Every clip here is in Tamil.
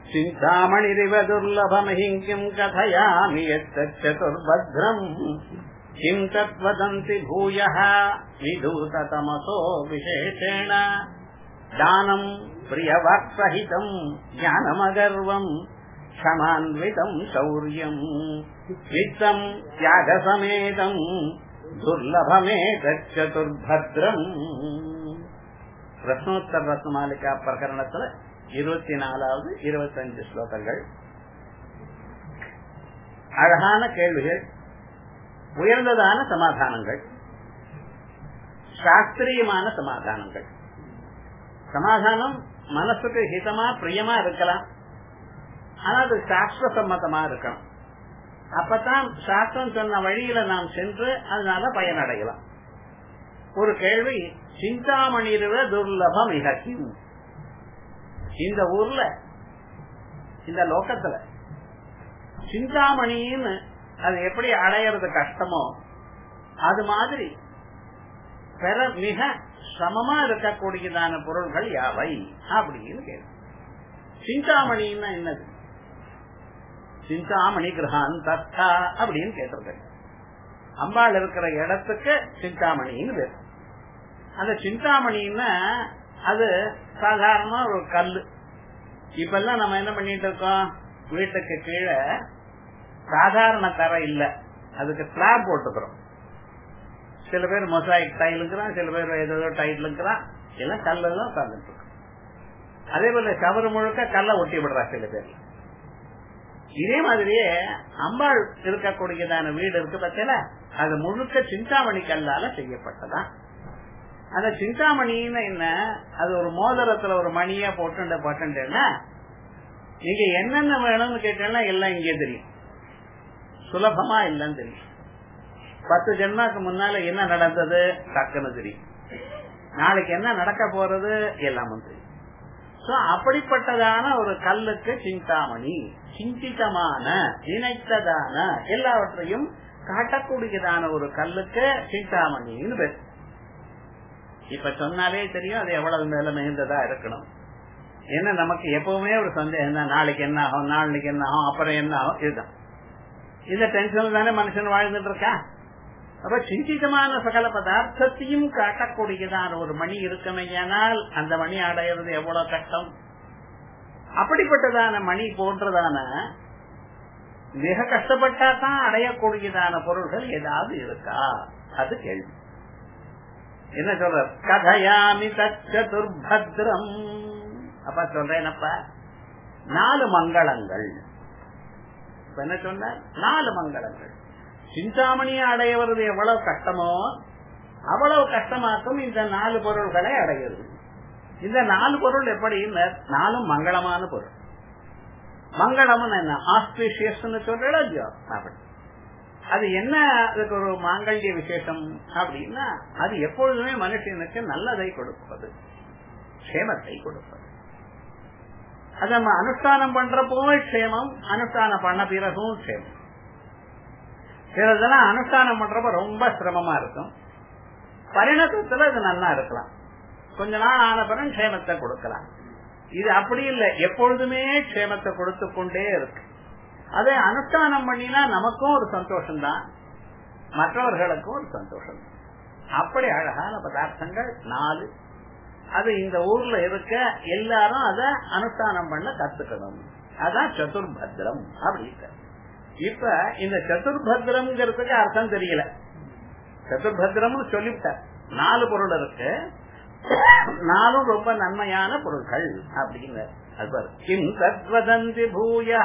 चिन्तामणिरिव दुर्लभमहिम् किम् कथयामि यत्तच्चतुर्भद्रम् किम् तद्वदन्ति भूयः विधूततमसो विशेषेण दानम् प्रियवाक्सहितम् ज्ञानमगर्वम् क्षमान्वितम् शौर्यम् वित्तम् त्यागसमेतम् துர்லபமேதச்சதுர்பத்ரம் பிரஸ்னோத்தர ரத்னமாலிகா பிரகரணத்துல இருபத்தி நாலாவது இருபத்தஞ்சு ஸ்லோகங்கள் அழகான கேள்விகள் உயர்ந்ததான சமாதானங்கள் சாஸ்திரியமான சமாதானங்கள் சமாதானம் மனசுக்கு ஹிதமா பிரியமா இருக்கலாம் ஆனா அது சாஸ்திர சம்மதமா இருக்கணும் அப்பதான் சாஸ்திரம் சொன்ன வழியில நாம் சென்று அதனால பயனடையலாம் ஒரு கேள்வி சிந்தாமணிருவ துர்லபம் மிகவும் இந்த ஊர்ல இந்த லோக்கத்துல சிந்தாமணின்னு அது எப்படி அடையிறது கஷ்டமோ அது மாதிரி பெற மிக சமமா இருக்கக்கூடியதான பொருள்கள் யாவை அப்படின்னு கேள்வி சிந்தாமணின்னா என்னது சிந்தாமணி கிரகான் தத்தா அப்படின்னு கேட்டிருக்காங்க அம்பாள் இருக்கிற இடத்துக்கு சிந்தாமணின்னு பேர் அந்த சிந்தாமணின்னா அது சாதாரண ஒரு கல்லு இப்ப எல்லாம் நம்ம என்ன பண்ணிட்டு இருக்கோம் வீட்டுக்கு கீழே சாதாரண தரை இல்ல அதுக்கு ஸ்லாப் போட்டுக்கிறோம் சில பேர் மொசாயிக் டைலுங்கிறான் சில பேர் ஏதோ டைலுங்கிறான் எல்லாம் கல்ல தான் உட்கார்ந்துட்டு இருக்கோம் அதே போல சவறு முழுக்க கல்ல ஒட்டி விடுறா சில பேர் இதே மாதிரியே அம்பாள் இருக்கக்கூடியதான வீடு இருக்கு பத்தில அது முழுக்க சிந்தாமணி கல்லால செய்யப்பட்டதான் அந்த சிந்தாமணின்னு என்ன அது ஒரு மோதிரத்துல ஒரு மணியா போட்டு போட்டுன்னா நீங்க என்னென்ன வேணும்னு கேட்டேன்னா எல்லாம் இங்கே தெரியும் சுலபமா இல்லன்னு தெரியும் பத்து ஜென்மாக்கு முன்னால என்ன நடந்தது டக்குன்னு தெரியும் நாளைக்கு என்ன நடக்க போறது எல்லாமும் தெரியும் அப்படிப்பட்டதான ஒரு கல்லுக்கு சிந்தாமணி சிந்தித்தமான நினைத்ததான எல்லாவற்றையும் காட்டக்கூடியதான ஒரு கல்லுக்கு சிந்தாமணின்னு பேர் இப்ப சொன்னாலே தெரியும் அது எவ்வளவு மேல மிகுந்ததா இருக்கணும் ஏன்னா நமக்கு எப்பவுமே ஒரு சந்தேகம் தான் நாளைக்கு என்ன ஆகும் நாளைக்கு என்ன ஆகும் அப்புறம் என்ன ஆகும் இதுதான் இந்த டென்ஷன் தானே மனுஷன் வாழ்ந்துட்டு இருக்கா அப்ப சிந்திதமான சகல பதார்த்தத்தையும் காட்டக்கூடியதான ஒரு மணி இருக்குமையானால் அந்த மணி அடையிறது எவ்வளவு கஷ்டம் அப்படிப்பட்டதான மணி போன்றதான மிக கஷ்டப்பட்டா தான் அடையக்கூடியதான பொருள்கள் ஏதாவது இருக்கா அது கேள்வி என்ன சொல்ற கதையாமி தச்சதுர்பத்ரம் அப்ப சொல்றேனப்பா நாலு மங்களங்கள் என்ன சொன்ன நாலு மங்களங்கள் சிந்தாமணியை அடையவது எவ்வளவு கஷ்டமோ அவ்வளவு கஷ்டமாக்கும் இந்த நாலு பொருள்களை அடையிறது இந்த நாலு பொருள் எப்படி நாலும் மங்களமான பொருள் மங்களம் என்ன ஆஸ்பிஷியஸ் சொல்றா இல்லையோ அப்படி அது என்ன அதுக்கு ஒரு மாங்கல்ய விசேஷம் அப்படின்னா அது எப்பொழுதுமே மனுஷனுக்கு நல்லதை கொடுப்பது க்ஷேமத்தை கொடுப்பது அது நம்ம அனுஷ்டானம் பண்றப்பவும் க்ஷேமம் அனுஷ்டானம் பண்ண பிறகும் க்ஷேமம் சிலதெல்லாம் அனுஷ்டானம் பண்றப்ப ரொம்ப சிரமமா இருக்கும் பரிணத்தத்துல அது நல்லா இருக்கலாம் கொஞ்ச நாள் ஆன பிறகு க்ஷேமத்தை கொடுக்கலாம் இது அப்படி இல்லை எப்பொழுதுமே க்ஷேமத்தை கொடுத்து கொண்டே இருக்கு அதை அனுஷ்டானம் பண்ணினா நமக்கும் ஒரு சந்தோஷம் தான் மற்றவர்களுக்கும் ஒரு சந்தோஷம் அப்படி அழகான பதார்த்தங்கள் நாலு அது இந்த ஊர்ல இருக்க எல்லாரும் அத அனுஷ்டானம் பண்ண கத்துக்கணும் அதான் சதுர்பத்ரம் அப்படின்னு இப்ப இந்த சதுர்பத்ரம்ங்கிறதுக்கு அர்த்தம் தெரியல சதுர்பத்ரம் சொல்லிவிட்டார் நாலு பொருள் இருக்கு நாலும் ரொம்ப நன்மையான பொருட்கள் அப்படின்னு கிம் தத்வதந்தி பூயா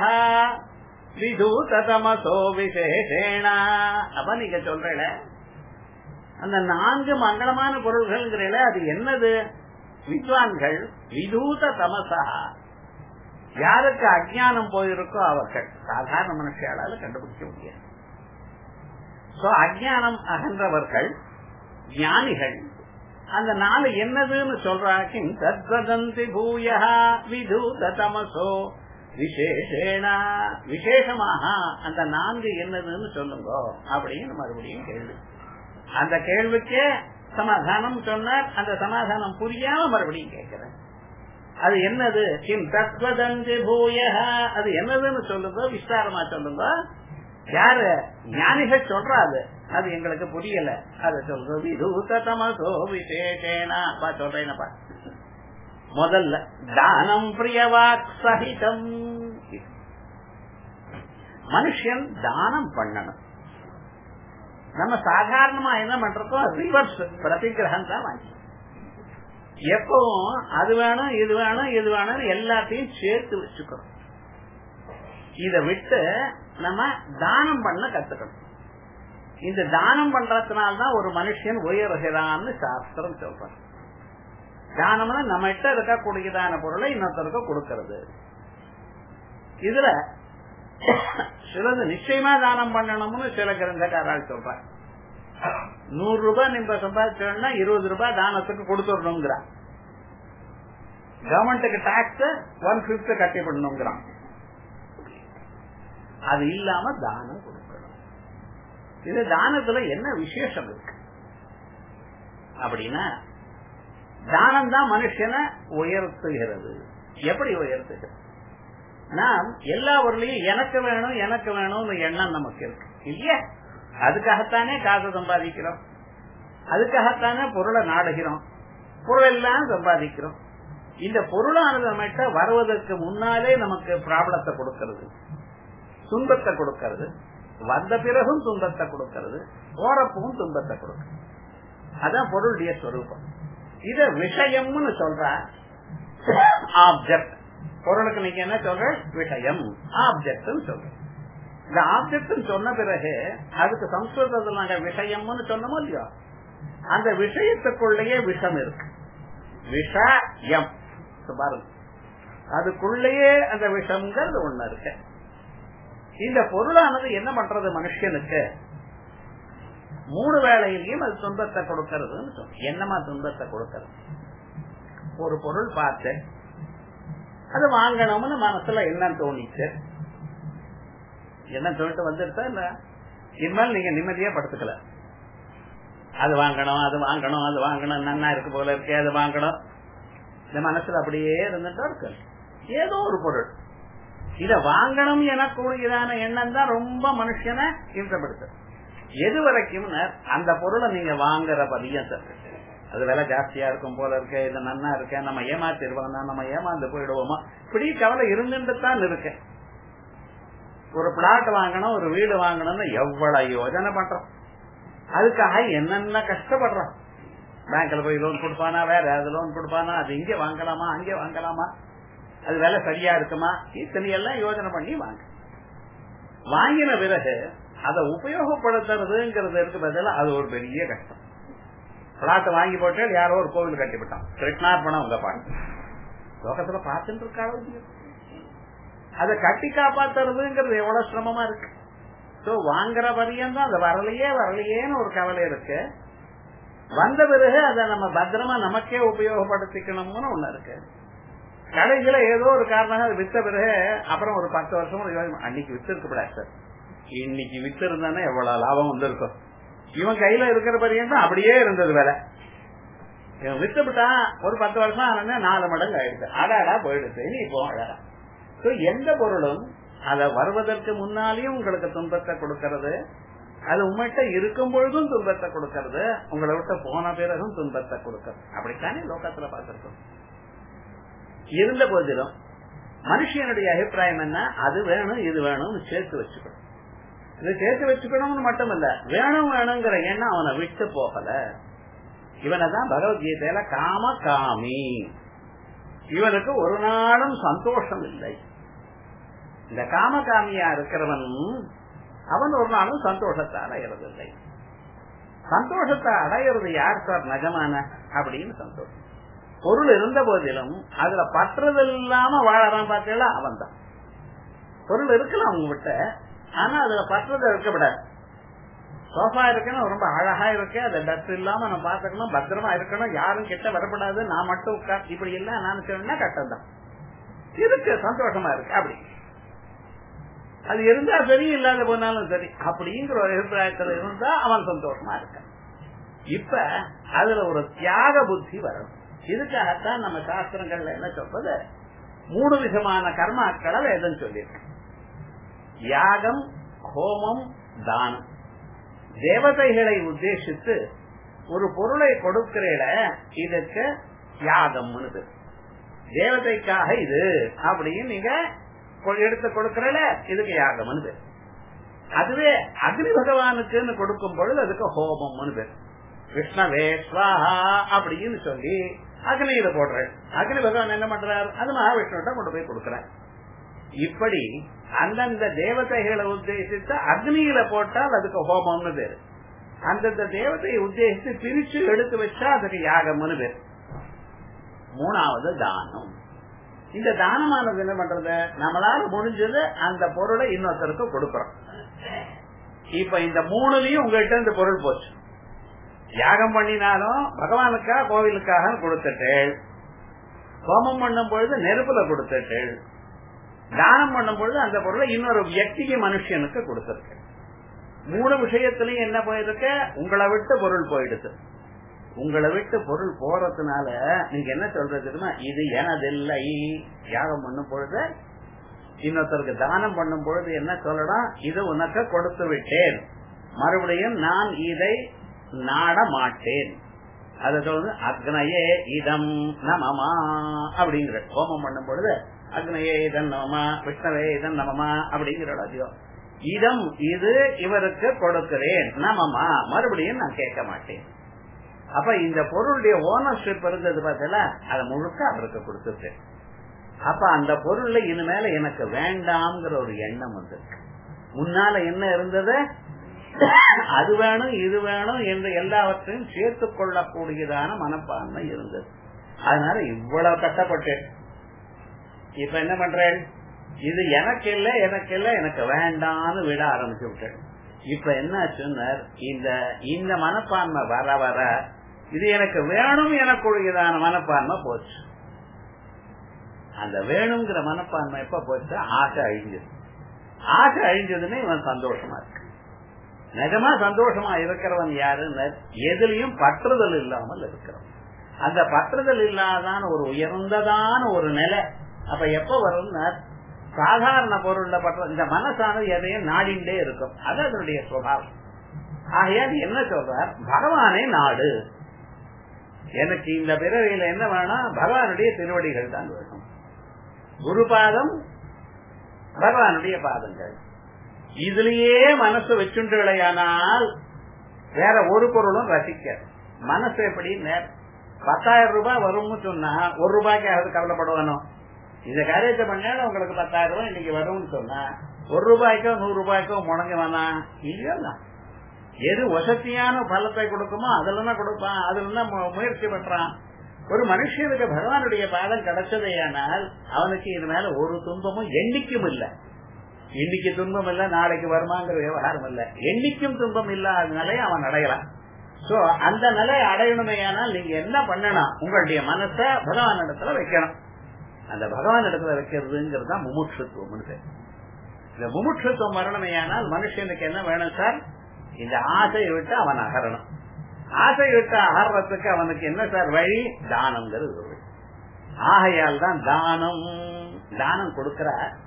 விதூதமசோ விசேஷேணா அப்ப நீங்க சொல்ற அந்த நான்கு மங்களமான பொருள்கள் அது என்னது வித்வான்கள் விதூத தமசா யாருக்கு அஜானம் போயிருக்கோ அவர்கள் சாதாரண மனுஷாலால கண்டுபிடிக்க முடியாது அஜானம் அகன்றவர்கள் ஞானிகள் அந்த நாலு என்னதுன்னு சொல்றாங்க தத்வதந்தி பூயா விதூத தமசோ விசேஷேனா விசேஷமாக அந்த நான்கு என்னதுன்னு சொல்லுங்க அப்படின்னு மறுபடியும் கேள்வி அந்த கேள்விக்கே சமாதானம் சொன்னார் அந்த சமாதானம் புரியாம மறுபடியும் கேட்கிறேன் அது என்னது கிம் தத்வதந்தி பூய அது என்னதுன்னு சொல்லுங்க விஸ்தாரமா சொல்லுங்க யாரு ஞானிகள் சொல்றா அது அது எங்களுக்கு புரியல அது சொல்றது விதூதமசோ விசேஷேனா பா சொல்றேனப்பா முதல்ல தானம் பிரியவாக் சகிதம் மனுஷன் தானம் பண்ணணும் நம்ம சாதாரணமா என்ன பண்றோம் ரிவர்ஸ் பிரதிகிரகம் தான் வாங்கி எப்பவும் அது வேணும் இது வேணும் இது வேணும் எல்லாத்தையும் சேர்த்து வச்சுக்கிறோம் இத விட்டு நம்ம தானம் பண்ண கத்துக்கணும் இந்த தானம் பண்றதுனால்தான் ஒரு மனுஷன் உயர்கிறான்னு சாஸ்திரம் சொல்றான் தானம்னா நம்ம கிட்ட இருக்கக்கூடியதான பொருளை இன்னொருத்தருக்கு கொடுக்கறது இதுல சிலது நிச்சயமா தானம் பண்ணணும்னு சில கிரந்தக்காரால் சொல்றாங்க நூறு ரூபாய் நீங்க சம்பாதிச்சோம்னா இருபது ரூபாய் தானத்துக்கு கொடுத்துடணுங்கிறான் கவர்மெண்ட்டுக்கு டாக்ஸ் ஒன் பிப்த் கட்டி பண்ணணுங்கிறான் அது இல்லாம தானம் கொடுக்கணும் இது தானத்துல என்ன விசேஷம் இருக்கு அப்படின்னா தானம் தான் மனுஷனை உயர்த்துகிறது எப்படி உயர்த்துகிறது நாம் எல்லா ஊர்லயும் எனக்கு வேணும் எனக்கு வேணும்னு எண்ணம் நமக்கு இருக்கு இல்லையா அதுக்காகத்தானே காசு சம்பாதிக்கிறோம் அதுக்காகத்தானே பொருளை நாடுகிறோம் பொருள் எல்லாம் சம்பாதிக்கிறோம் இந்த பொருளானது நம்மகிட்ட வருவதற்கு முன்னாலே நமக்கு ப்ராப்ளத்தை கொடுக்கிறது துன்பத்தை கொடுக்கிறது வந்த பிறகும் துன்பத்தை கொடுக்கிறது போறப்பவும் துன்பத்தை கொடுக்கிறது அதான் பொருளுடைய ஸ்வரூபம் இத விஷயம்னு சொல்ற ஆப்ஜெக்ட் பொருளுக்கு நீங்க என்ன சொல்ற விஷயம் ஆப்ஜெக்ட் சொல்ற இந்த ஆப்ஜெக்ட் சொன்ன பிறகு அதுக்கு சம்ஸ்கிருதத்தில் நாங்க விஷயம்னு சொன்னோமோ இல்லையோ அந்த விஷயத்துக்குள்ளேயே விஷம் இருக்கு விஷயம் பாருங்க அதுக்குள்ளேயே அந்த விஷம்ங்கிறது ஒண்ணு இருக்கு இந்த பொருளானது என்ன பண்றது மனுஷனுக்கு மூணு வேளையிலையும் அது துன்பத்தை கொடுக்கறதுன்னு சொல்லும் என்னமா துன்பத்தை கொடுக்கறது ஒரு பொருள் பார்த்து அது வாங்கணும்னு மனசுல என்ன தோணிச்சு என்ன தோணிட்டு வந்துருத்தா இல்ல இனிமேல் நீங்க நிம்மதியா படுத்துக்கல அது வாங்கணும் அது வாங்கணும் அது வாங்கணும் நன்னா இருக்கு போல இருக்கே அது வாங்கணும் இந்த மனசுல அப்படியே இருந்துட்டா இருக்கு ஏதோ ஒரு பொருள் இத வாங்கணும் எனக்கூடியதான எண்ணம் தான் ரொம்ப மனுஷனை இன்றப்படுத்து எது வரைக்கும் அந்த பொருளை நீங்க வாங்குற பதியம் அது விலை ஜாஸ்தியா இருக்கும் போல இருக்க இது நன்னா இருக்க நம்ம ஏமாத்திருவாங்க நம்ம ஏமாந்து போயிடுவோமா இப்படி கவலை இருந்துட்டு தான் இருக்க ஒரு பிளாட் வாங்கணும் ஒரு வீடு வாங்கணும்னு எவ்வளவு யோஜனை பண்றோம் அதுக்காக என்னென்ன கஷ்டப்படுறோம் பேங்க்ல போய் லோன் கொடுப்பானா வேற ஏதாவது லோன் கொடுப்பானா அது இங்க வாங்கலாமா அங்கே வாங்கலாமா அது விலை சரியா இருக்குமா இத்தனை எல்லாம் யோஜனை பண்ணி வாங்க வாங்கின பிறகு அதை உபயோகப்படுத்துறதுங்கிறது இருக்கு பதில அது ஒரு பெரிய கஷ்டம் பிளாட் வாங்கி போட்டு யாரோ ஒரு கோவில் கட்டிவிட்டான் கிருஷ்ணார்பணம் உங்க பாட்டு லோகத்துல பார்த்துட்டு இருக்காளோ அதை கட்டி காப்பாத்துறதுங்கிறது எவ்வளவு சிரமமா இருக்கு சோ வாங்குற வரையும் தான் அது வரலையே வரலையேன்னு ஒரு கவலை இருக்கு வந்த பிறகு அதை நம்ம பத்திரமா நமக்கே உபயோகப்படுத்திக்கணும்னு ஒண்ணு இருக்கு கடைசியில ஏதோ ஒரு காரணம் வித்த பிறகு அப்புறம் ஒரு பத்து வருஷம் அன்னைக்கு வித்து இருக்கக்கூடாது சார் இன்னைக்கு வித்து இருந்தானே எவ்வளவு லாபம் வந்திருக்கும் இவன் கையில இருக்கிற பரியந்தம் தான் அப்படியே இருந்தது வேலை இவன் வித்துவிட்டான் ஒரு பத்து வருஷம் ஆனா நாலு மடங்கு ஆயிடுச்சு அடாடா போயிடுச்சு இனி இப்போ அழகா எந்த பொருளும் அத வருவதற்கு முன்னாலேயும் உங்களுக்கு துன்பத்தை கொடுக்கறது அது உங்கள்கிட்ட இருக்கும் பொழுதும் துன்பத்தை கொடுக்கறது உங்களை விட்டு போன பிறகும் துன்பத்தை கொடுக்கறது அப்படித்தானே லோகத்துல பார்த்திருக்கோம் இருந்த போதிலும் மனுஷனுடைய அபிப்பிராயம் என்ன அது வேணும் இது வேணும்னு சேர்த்து வச்சுக்கணும் இது சேர்த்து வச்சுக்கணும்னு மட்டும் இல்ல வேணும் வேணுங்கிற எண்ணம் அவனை விட்டு போகல இவனைதான் பகவத்கீதையில காம காமி இவனுக்கு ஒரு நாளும் சந்தோஷம் இல்லை இந்த காமகாமியா இருக்கிறவன் அவன் ஒரு நாளும் சந்தோஷத்தை அடையறதில்லை சந்தோஷத்தை அடையிறது யார் சார் நஜமான அப்படின்னு சந்தோஷம் பொருள் இருந்த போதிலும் அதுல பற்றுதல் இல்லாம வாழறான் பார்த்தீங்களா அவன் தான் பொருள் இருக்கலாம் உங்ககிட்ட ஆனா அதுல பற்றுதல் இருக்கக்கூடாது சோஃபா இருக்கணும் ரொம்ப அழகா இருக்கு அது டஸ்ட் இல்லாம நம்ம பாத்துக்கணும் பத்திரமா இருக்கணும் யாரும் கிட்ட வரப்படாது நான் மட்டும் உட்கார் இப்படி எல்லாம் நான் சொன்னா கட்டம் தான் இருக்கு சந்தோஷமா இருக்கு அப்படி அது இருந்தா சரி இல்லாத போனாலும் சரி அப்படிங்கிற ஒரு அபிப்பிராயத்துல இருந்தா அவன் சந்தோஷமா இருக்கான் இப்ப அதுல ஒரு தியாக புத்தி வரணும் இதுக்காகத்தான் நம்ம சாஸ்திரங்கள்ல என்ன சொல்றது மூணு விதமான கர்மாக்களை வேதம் சொல்லியிருக்கு யாகம் ஹோமம் தானம் தேவதைகளை உத்தேசித்து ஒரு பொருளை கொடுக்கிறேட இதுக்கு யாகம்னு பேர். தேவதைக்காக இது அப்படின்னு நீங்க கொ- எடுத்து கொடுக்கறல இதுக்கு யாகம்னு பேர் அதுவே அக்னி பகவானுக்குன்னு கொடுக்கும் பொழுது அதுக்கு ஹோமம்னு பேர் விஷ்ணவே ஸ்வாஹா அப்படின்னு சொல்லி அக்னியில போடுறேன் அக்னி பகவான் என்ன பண்றாரு அது மகாவிஷ்ணுட்ட கொண்டு போய் கொடுக்கிறார் இப்படி அந்தந்த தேவதைகளை உத்தேசித்து அக்னியில போட்டால் அதுக்கு ஹோமம்னு பேரு அந்தந்த தேவதையை உத்தேசித்து பிரிச்சு எடுத்து வச்சா அதுக்கு யாகம்னு பேரு மூணாவது தானம் இந்த தானமானது என்ன பண்றது நம்மளால முடிஞ்சது அந்த பொருளை இன்னொருத்தருக்கு கொடுக்கறோம் இப்ப இந்த மூணுலயும் உங்ககிட்ட இந்த பொருள் போச்சு யாகம் பண்ணினாலும் பகவானுக்காக கோவிலுக்காக கொடுத்துட்டேள் ஹோமம் பண்ணும் பொழுது நெருப்புல கொடுத்துட்டேள் தானம் பண்ணும் பொழுது அந்த பொருளை இன்னொரு வியக்திக்கு மனுஷனுக்கு கொடுத்திருக்கு மூணு விஷயத்திலையும் என்ன போயிருக்கு உங்களை விட்டு பொருள் போயிடுது உங்களை விட்டு பொருள் போறதுனால நீங்க என்ன சொல்றது தெரியுமா இது எனதில்லை யாகம் பண்ணும் பொழுது இன்னொருத்தருக்கு தானம் பண்ணும் பொழுது என்ன சொல்லலாம் இது உனக்கு கொடுத்து விட்டேன் மறுபடியும் நான் இதை நாட மாட்டேன் அது சொல்றது அக்னயே இதம் நமமா அப்படிங்கிற ஹோமம் பண்ணும் பொழுது அக்னயே இதன் நமமா விஷ்ணவே இதன் நமமா அப்படிங்கிற அதிகம் இதம் இது இவருக்கு கொடுக்கிறேன் நமமா மறுபடியும் நான் கேட்க மாட்டேன் அப்ப இந்த பொருளுடைய ஓனர்ஷிப் இருந்தது பார்த்தல அதை முழுக்க அவருக்கு கொடுத்துட்டேன் அப்ப அந்த பொருள்ல இனிமேல எனக்கு வேண்டாம்ங்கிற ஒரு எண்ணம் வந்திருக்கு முன்னால என்ன இருந்தது அது வேணும் இது வேணும் என்று எல்லாவற்றையும் சேர்த்துக் கொள்ளக்கூடியதான மனப்பான்மை இருந்தது அதனால இவ்வளவு கட்டப்பட்டேன் இப்ப என்ன பண்றேன் இது எனக்கு இல்ல எனக்கு இல்ல எனக்கு வேண்டாம்னு விட ஆரம்பிச்சு விட்டேன் இப்ப என்ன சொன்னார் இந்த இந்த மனப்பான்மை வர வர இது எனக்கு வேணும் எனக்குரியதான மனப்பான்மை போச்சு அந்த வேணுங்கிற மனப்பான்மை எப்ப போச்சு ஆசை அழிஞ்சது ஆசை அழிஞ்சதுன்னு இவன் சந்தோஷமா இருக்கு நிஜமா சந்தோஷமா இருக்கிறவன் யாருன்னு எதுலயும் பற்றுதல் இல்லாமல் இருக்கிறவன் அந்த பற்றுதல் இல்லாதான ஒரு உயர்ந்ததான ஒரு நிலை அப்ப எப்ப வரும்னா சாதாரண பொருள்ல பற்ற இந்த மனசானது எதையும் நாடிண்டே இருக்கும் அது அதனுடைய சுவாவம் ஆகையால் என்ன சொல்றார் பகவானே நாடு எனக்கு இந்த பிறவியில என்ன வேணும் பகவானுடைய திருவடிகள் தான் வேணும் குரு பாதம் பகவானுடைய பாதங்கள் இதுலயே மனசு வச்சுண்டுகளையானால் வேற ஒரு பொருளும் ரசிக்க மனசு எப்படி பத்தாயிரம் ரூபாய் வரும்னு சொன்னா ஒரு ரூபாய்க்காவது கவலைப்படுவானோ இந்த காரியத்தை பண்ணாலும் உங்களுக்கு பத்தாயிரம் ரூபாய் இன்னைக்கு வரும்னு சொன்னா ஒரு ரூபாய்க்கோ நூறு ரூபாய்க்கோ முடங்க வேணாம் இல்லையா எது வசதியான பலத்தை கொடுக்குமோ அதுல கொடுப்பான் அதுல முயற்சி பண்றான் ஒரு மனுஷனுக்கு பகவானுடைய பாதம் கிடைச்சதேயானால் அவனுக்கு இது மேல ஒரு துன்பமும் எண்ணிக்கும் இல்லை இன்னைக்கு துன்பம் இல்ல நாளைக்கு வருமாங்கிற விவகாரம் இல்ல என்னைக்கும் துன்பம் இல்லாத நிலையை அவன் அடையலாம் சோ அந்த நிலையை அடையணுமேயானால் நீங்க என்ன பண்ணணும் உங்களுடைய மனச பகவான் இடத்துல வைக்கணும் அந்த பகவான் இடத்துல வைக்கிறதுங்கிறது தான் முமுட்சத்துவம் இந்த முமுட்சத்துவம் வரணுமேயானால் மனுஷனுக்கு என்ன வேணும் சார் இந்த ஆசையை விட்டு அவன் அகரணும் ஆசை விட்டு அகர்றதுக்கு அவனுக்கு என்ன சார் வழி தானம்ங்கிறது வழி ஆகையால் தான் தானம் தானம் கொடுக்கிற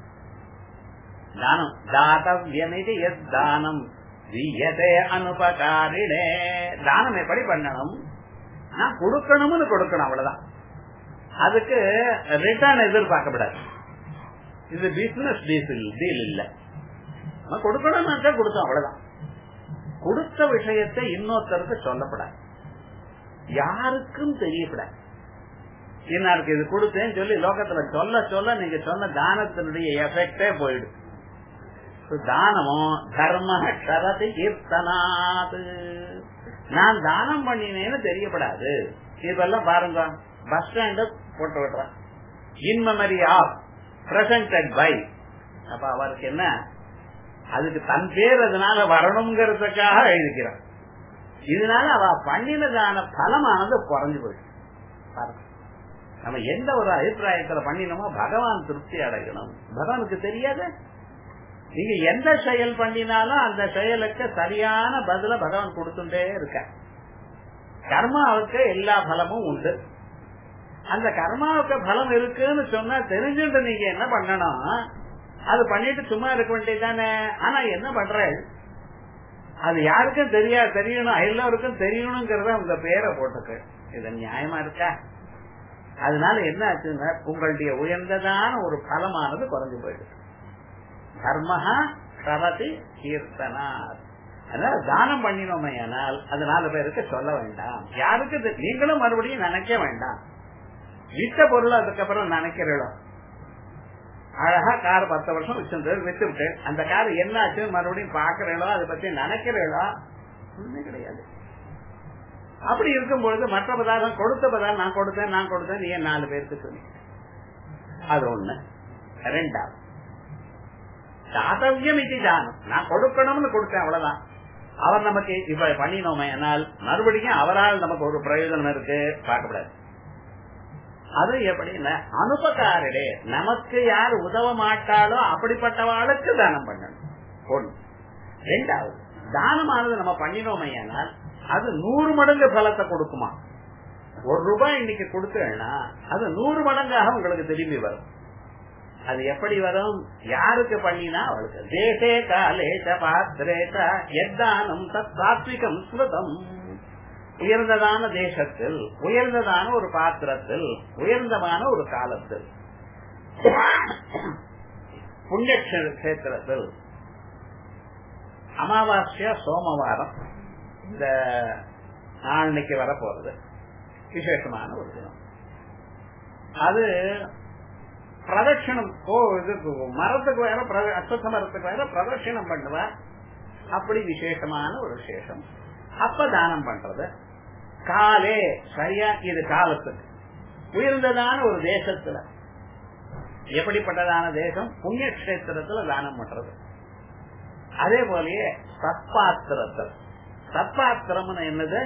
தானம் தாத்தவியமிதி எஸ் தானம் வியதே அனுபகாரிடே தானம் எப்படி பண்ணணும் நான் கொடுக்கணும்னு கொடுக்கணும் அவ்வளவுதான் அதுக்கு ரிட்டர்ன் எதிர்பார்க்கப்படாது இது பிசினஸ் டீல் டீல் இல்ல கொடுக்கணும்னு கொடுத்தோம் அவ்வளவுதான் கொடுத்த விஷயத்தை இன்னொருத்தருக்கு சொல்லப்படாது யாருக்கும் தெரியப்படாது இன்னாருக்கு இது கொடுத்தேன்னு சொல்லி லோகத்துல சொல்ல சொல்ல நீங்க சொன்ன தானத்தினுடைய எஃபெக்டே போயிடுது தானமும் தர்ம சரதி கீர்த்தனாது நான் தானம் பண்ணினேன்னு தெரியப்படாது இதெல்லாம் பாருங்க பஸ் ஸ்டாண்டு போட்டு விடுறேன் in memory of presented by அப்ப அவருக்கு என்ன அதுக்கு தன் பேர் அதனால வரணுங்கிறதுக்காக எழுதிக்கிறான் இதனால அவ பண்ணினதான பலமானது குறைஞ்சு போயிடுச்சு பாருங்க நம்ம எந்த ஒரு அபிப்பிராயத்துல பண்ணினோமோ பகவான் திருப்தி அடையணும் பகவானுக்கு தெரியாது நீங்க எந்த செயல் பண்ணினாலும் அந்த செயலுக்கு சரியான பதில பகவான் கொடுத்துட்டே இருக்க கர்மாவுக்கு எல்லா பலமும் உண்டு அந்த கர்மாவுக்கு பலம் இருக்குன்னு சொன்னா தெரிஞ்சுட்டு நீங்க என்ன பண்ணணும் அது பண்ணிட்டு சும்மா இருக்க வேண்டியதானே ஆனா என்ன பண்ற அது யாருக்கும் தெரியா தெரியணும் எல்லாருக்கும் தெரியணுங்கிறத உங்க பேரை போட்டுக்கு இது நியாயமா இருக்கா அதனால என்ன ஆச்சுன்னா உங்களுடைய உயர்ந்ததான ஒரு பலமானது குறைஞ்சு போயிடுது தர்மஹா பிரவதி கீர்த்தனார் அதனால தானம் பண்ணினோமே ஆனால் அது நாலு பேருக்கு சொல்ல வேண்டாம் யாருக்கு தெ- நீங்களும் மறுபடியும் நினைக்க வேண்டாம் வித்த பொருள் அதுக்கப்புறம் நினைக்கிறோம் அழகா கார் பத்து வருஷம் வச்சிருந்தது வித்து விட்டு அந்த கார் என்ன ஆச்சு மறுபடியும் பாக்குறீங்களோ அதை பத்தி நினைக்கிறீங்களோ ஒண்ணுமே கிடையாது அப்படி இருக்கும் பொழுது மற்ற பதார்த்தம் கொடுத்த பதார்த்தம் நான் கொடுத்தேன் நான் கொடுத்தேன் நீ ஏன் நாலு பேருக்கு சொன்னீங்க அது ஒண்ணு ரெண்டாவது தாத்தவியம் இது தானம் நான் கொடுக்கணும்னு கொடுத்தேன் அவ்வளவுதான் அவர் நமக்கு இப்ப பண்ணினோமே ஆனால் மறுபடியும் அவரால் நமக்கு ஒரு பிரயோஜனம் இருக்கு பார்க்கப்படாது அது எப்படின்னா அனுபகாரிடே நமக்கு யார் உதவ மாட்டாலோ அப்படிப்பட்டவாளுக்கு தானம் பண்ணணும் ஒண்ணு ரெண்டாவது தானமானது நம்ம பண்ணினோமே ஆனால் அது நூறு மடங்கு பலத்தை கொடுக்குமா ஒரு ரூபாய் இன்னைக்கு கொடுத்தேன்னா அது நூறு மடங்காக உங்களுக்கு திரும்பி வரும் அது எப்படி வரும் யாருக்கு பண்ணினா அவளுக்கு தேசே காலேச பாத்திரேச எத்தானம் தத் சாத்விகம் ஸ்மிருதம் உயர்ந்ததான தேசத்தில் உயர்ந்ததான ஒரு பாத்திரத்தில் உயர்ந்தமான ஒரு காலத்தில் புண்ணிய கஷேத்திரத்தில் அமாவாசையா சோமவாரம் இந்த நாளைக்கு வரப்போறது விசேஷமான ஒரு தினம் அது பிரதட்சணம் கோ இதுக்கு மரத்துக்கு வேற பிர- அஸ்வத்த மரத்துக்கு வேற பிரதட்சணம் பண்ணுவா அப்படி விசேஷமான ஒரு விசேஷம் அப்ப தானம் பண்றது காலே சரியா இது காலத்துக்கு உயர்ந்ததான ஒரு தேசத்துல எப்படிப்பட்டதான தேசம் புண்ணிய கஷேத்திரத்துல தானம் பண்றது அதே போலயே சத்பாத்திரத்தில் சத்பாத்திரம்னு என்னது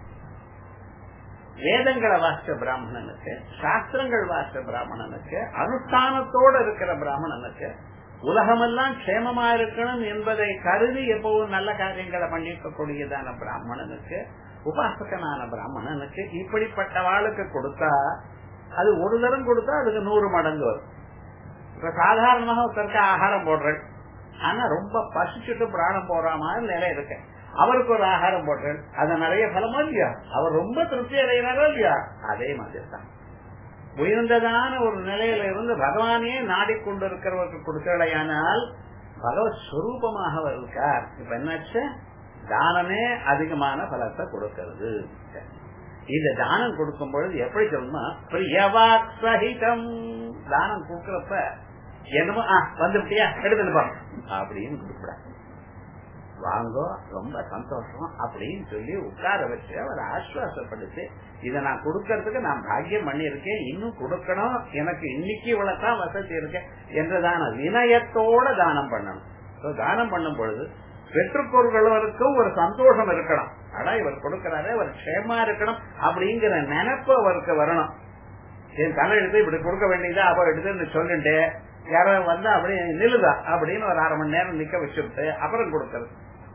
வேதங்களை வாசிச்ச பிராமணனுக்கு சாஸ்திரங்கள் வாசிச்ச பிராமணனுக்கு அனுஷ்டானத்தோட இருக்கிற பிராமணனுக்கு உலகமெல்லாம் க்ஷேமமா இருக்கணும் என்பதை கருதி எப்பவும் நல்ல காரியங்களை பண்ணிருக்கக்கூடியதான பிராமணனுக்கு உபாசகனான பிராமணனுக்கு இப்படிப்பட்ட வாளுக்கு கொடுத்தா அது ஒரு தரம் கொடுத்தா அதுக்கு நூறு மடங்கு வரும் இப்ப சாதாரணமாக ஒருத்தருக்கு ஆகாரம் போடுறேன் ஆனா ரொம்ப பசிச்சுட்டு பிராணம் போற மாதிரி நிலை இருக்கு அவருக்கு ஒரு ஆகாரம் போடுறேன் அது நிறைய பலமோ இல்லையா அவர் ரொம்ப திருப்தி அடைகிறாரோ இல்லையா அதே மாதிரி தான் உயர்ந்ததான ஒரு நிலையில இருந்து பகவானே நாடிக்கொண்டிருக்கிறவருக்கு கொடுக்கலையானால் பகவத் ஸ்வரூபமாக அவர் இருக்கார் இப்ப என்னாச்சு தானமே அதிகமான பலத்தை கொடுக்கிறது இந்த தானம் கொடுக்கும் பொழுது எப்படி சொல்லணுமா பிரியவாக் சகிதம் தானம் கொடுக்கறப்ப என்னமோ ஆ, வந்துட்டியா எடுத்துட்டு போ அப்படின்னு கொடுக்கூடாது வாங்கோ ரொம்ப சந்தோஷம் அப்படின்னு சொல்லி உட்கார வச்சு அவரை ஆஸ்வாசப்படுத்தி இதை நான் கொடுக்கறதுக்கு நான் பாக்கியம் பண்ணியிருக்கேன் இன்னும் கொடுக்கணும் எனக்கு இன்னைக்கு இவ்வளவுதான் வசதி இருக்கு என்றதான வினயத்தோட தானம் பண்ணணும் So, தானம் பண்ணும் பொழுது பெற்றுக்கொள்கிறவருக்கும் ஒரு சந்தோஷம் இருக்கணும் அடா இவர் கொடுக்கிறாரு அவர் க்ஷேமா இருக்கணும் அப்படிங்கிற நினைப்பு அவருக்கு வரணும் என் தலை எடுத்து இப்படி கொடுக்க வேண்டியதா அவ எடுத்துன்னு சொல்லிட்டு யாரோ வந்தா அப்படியே நில்லுதா அப்படின்னு ஒரு அரை மணி நேரம் நிக்க வச்சுட்டு அப்புறம் கொடுக்கறது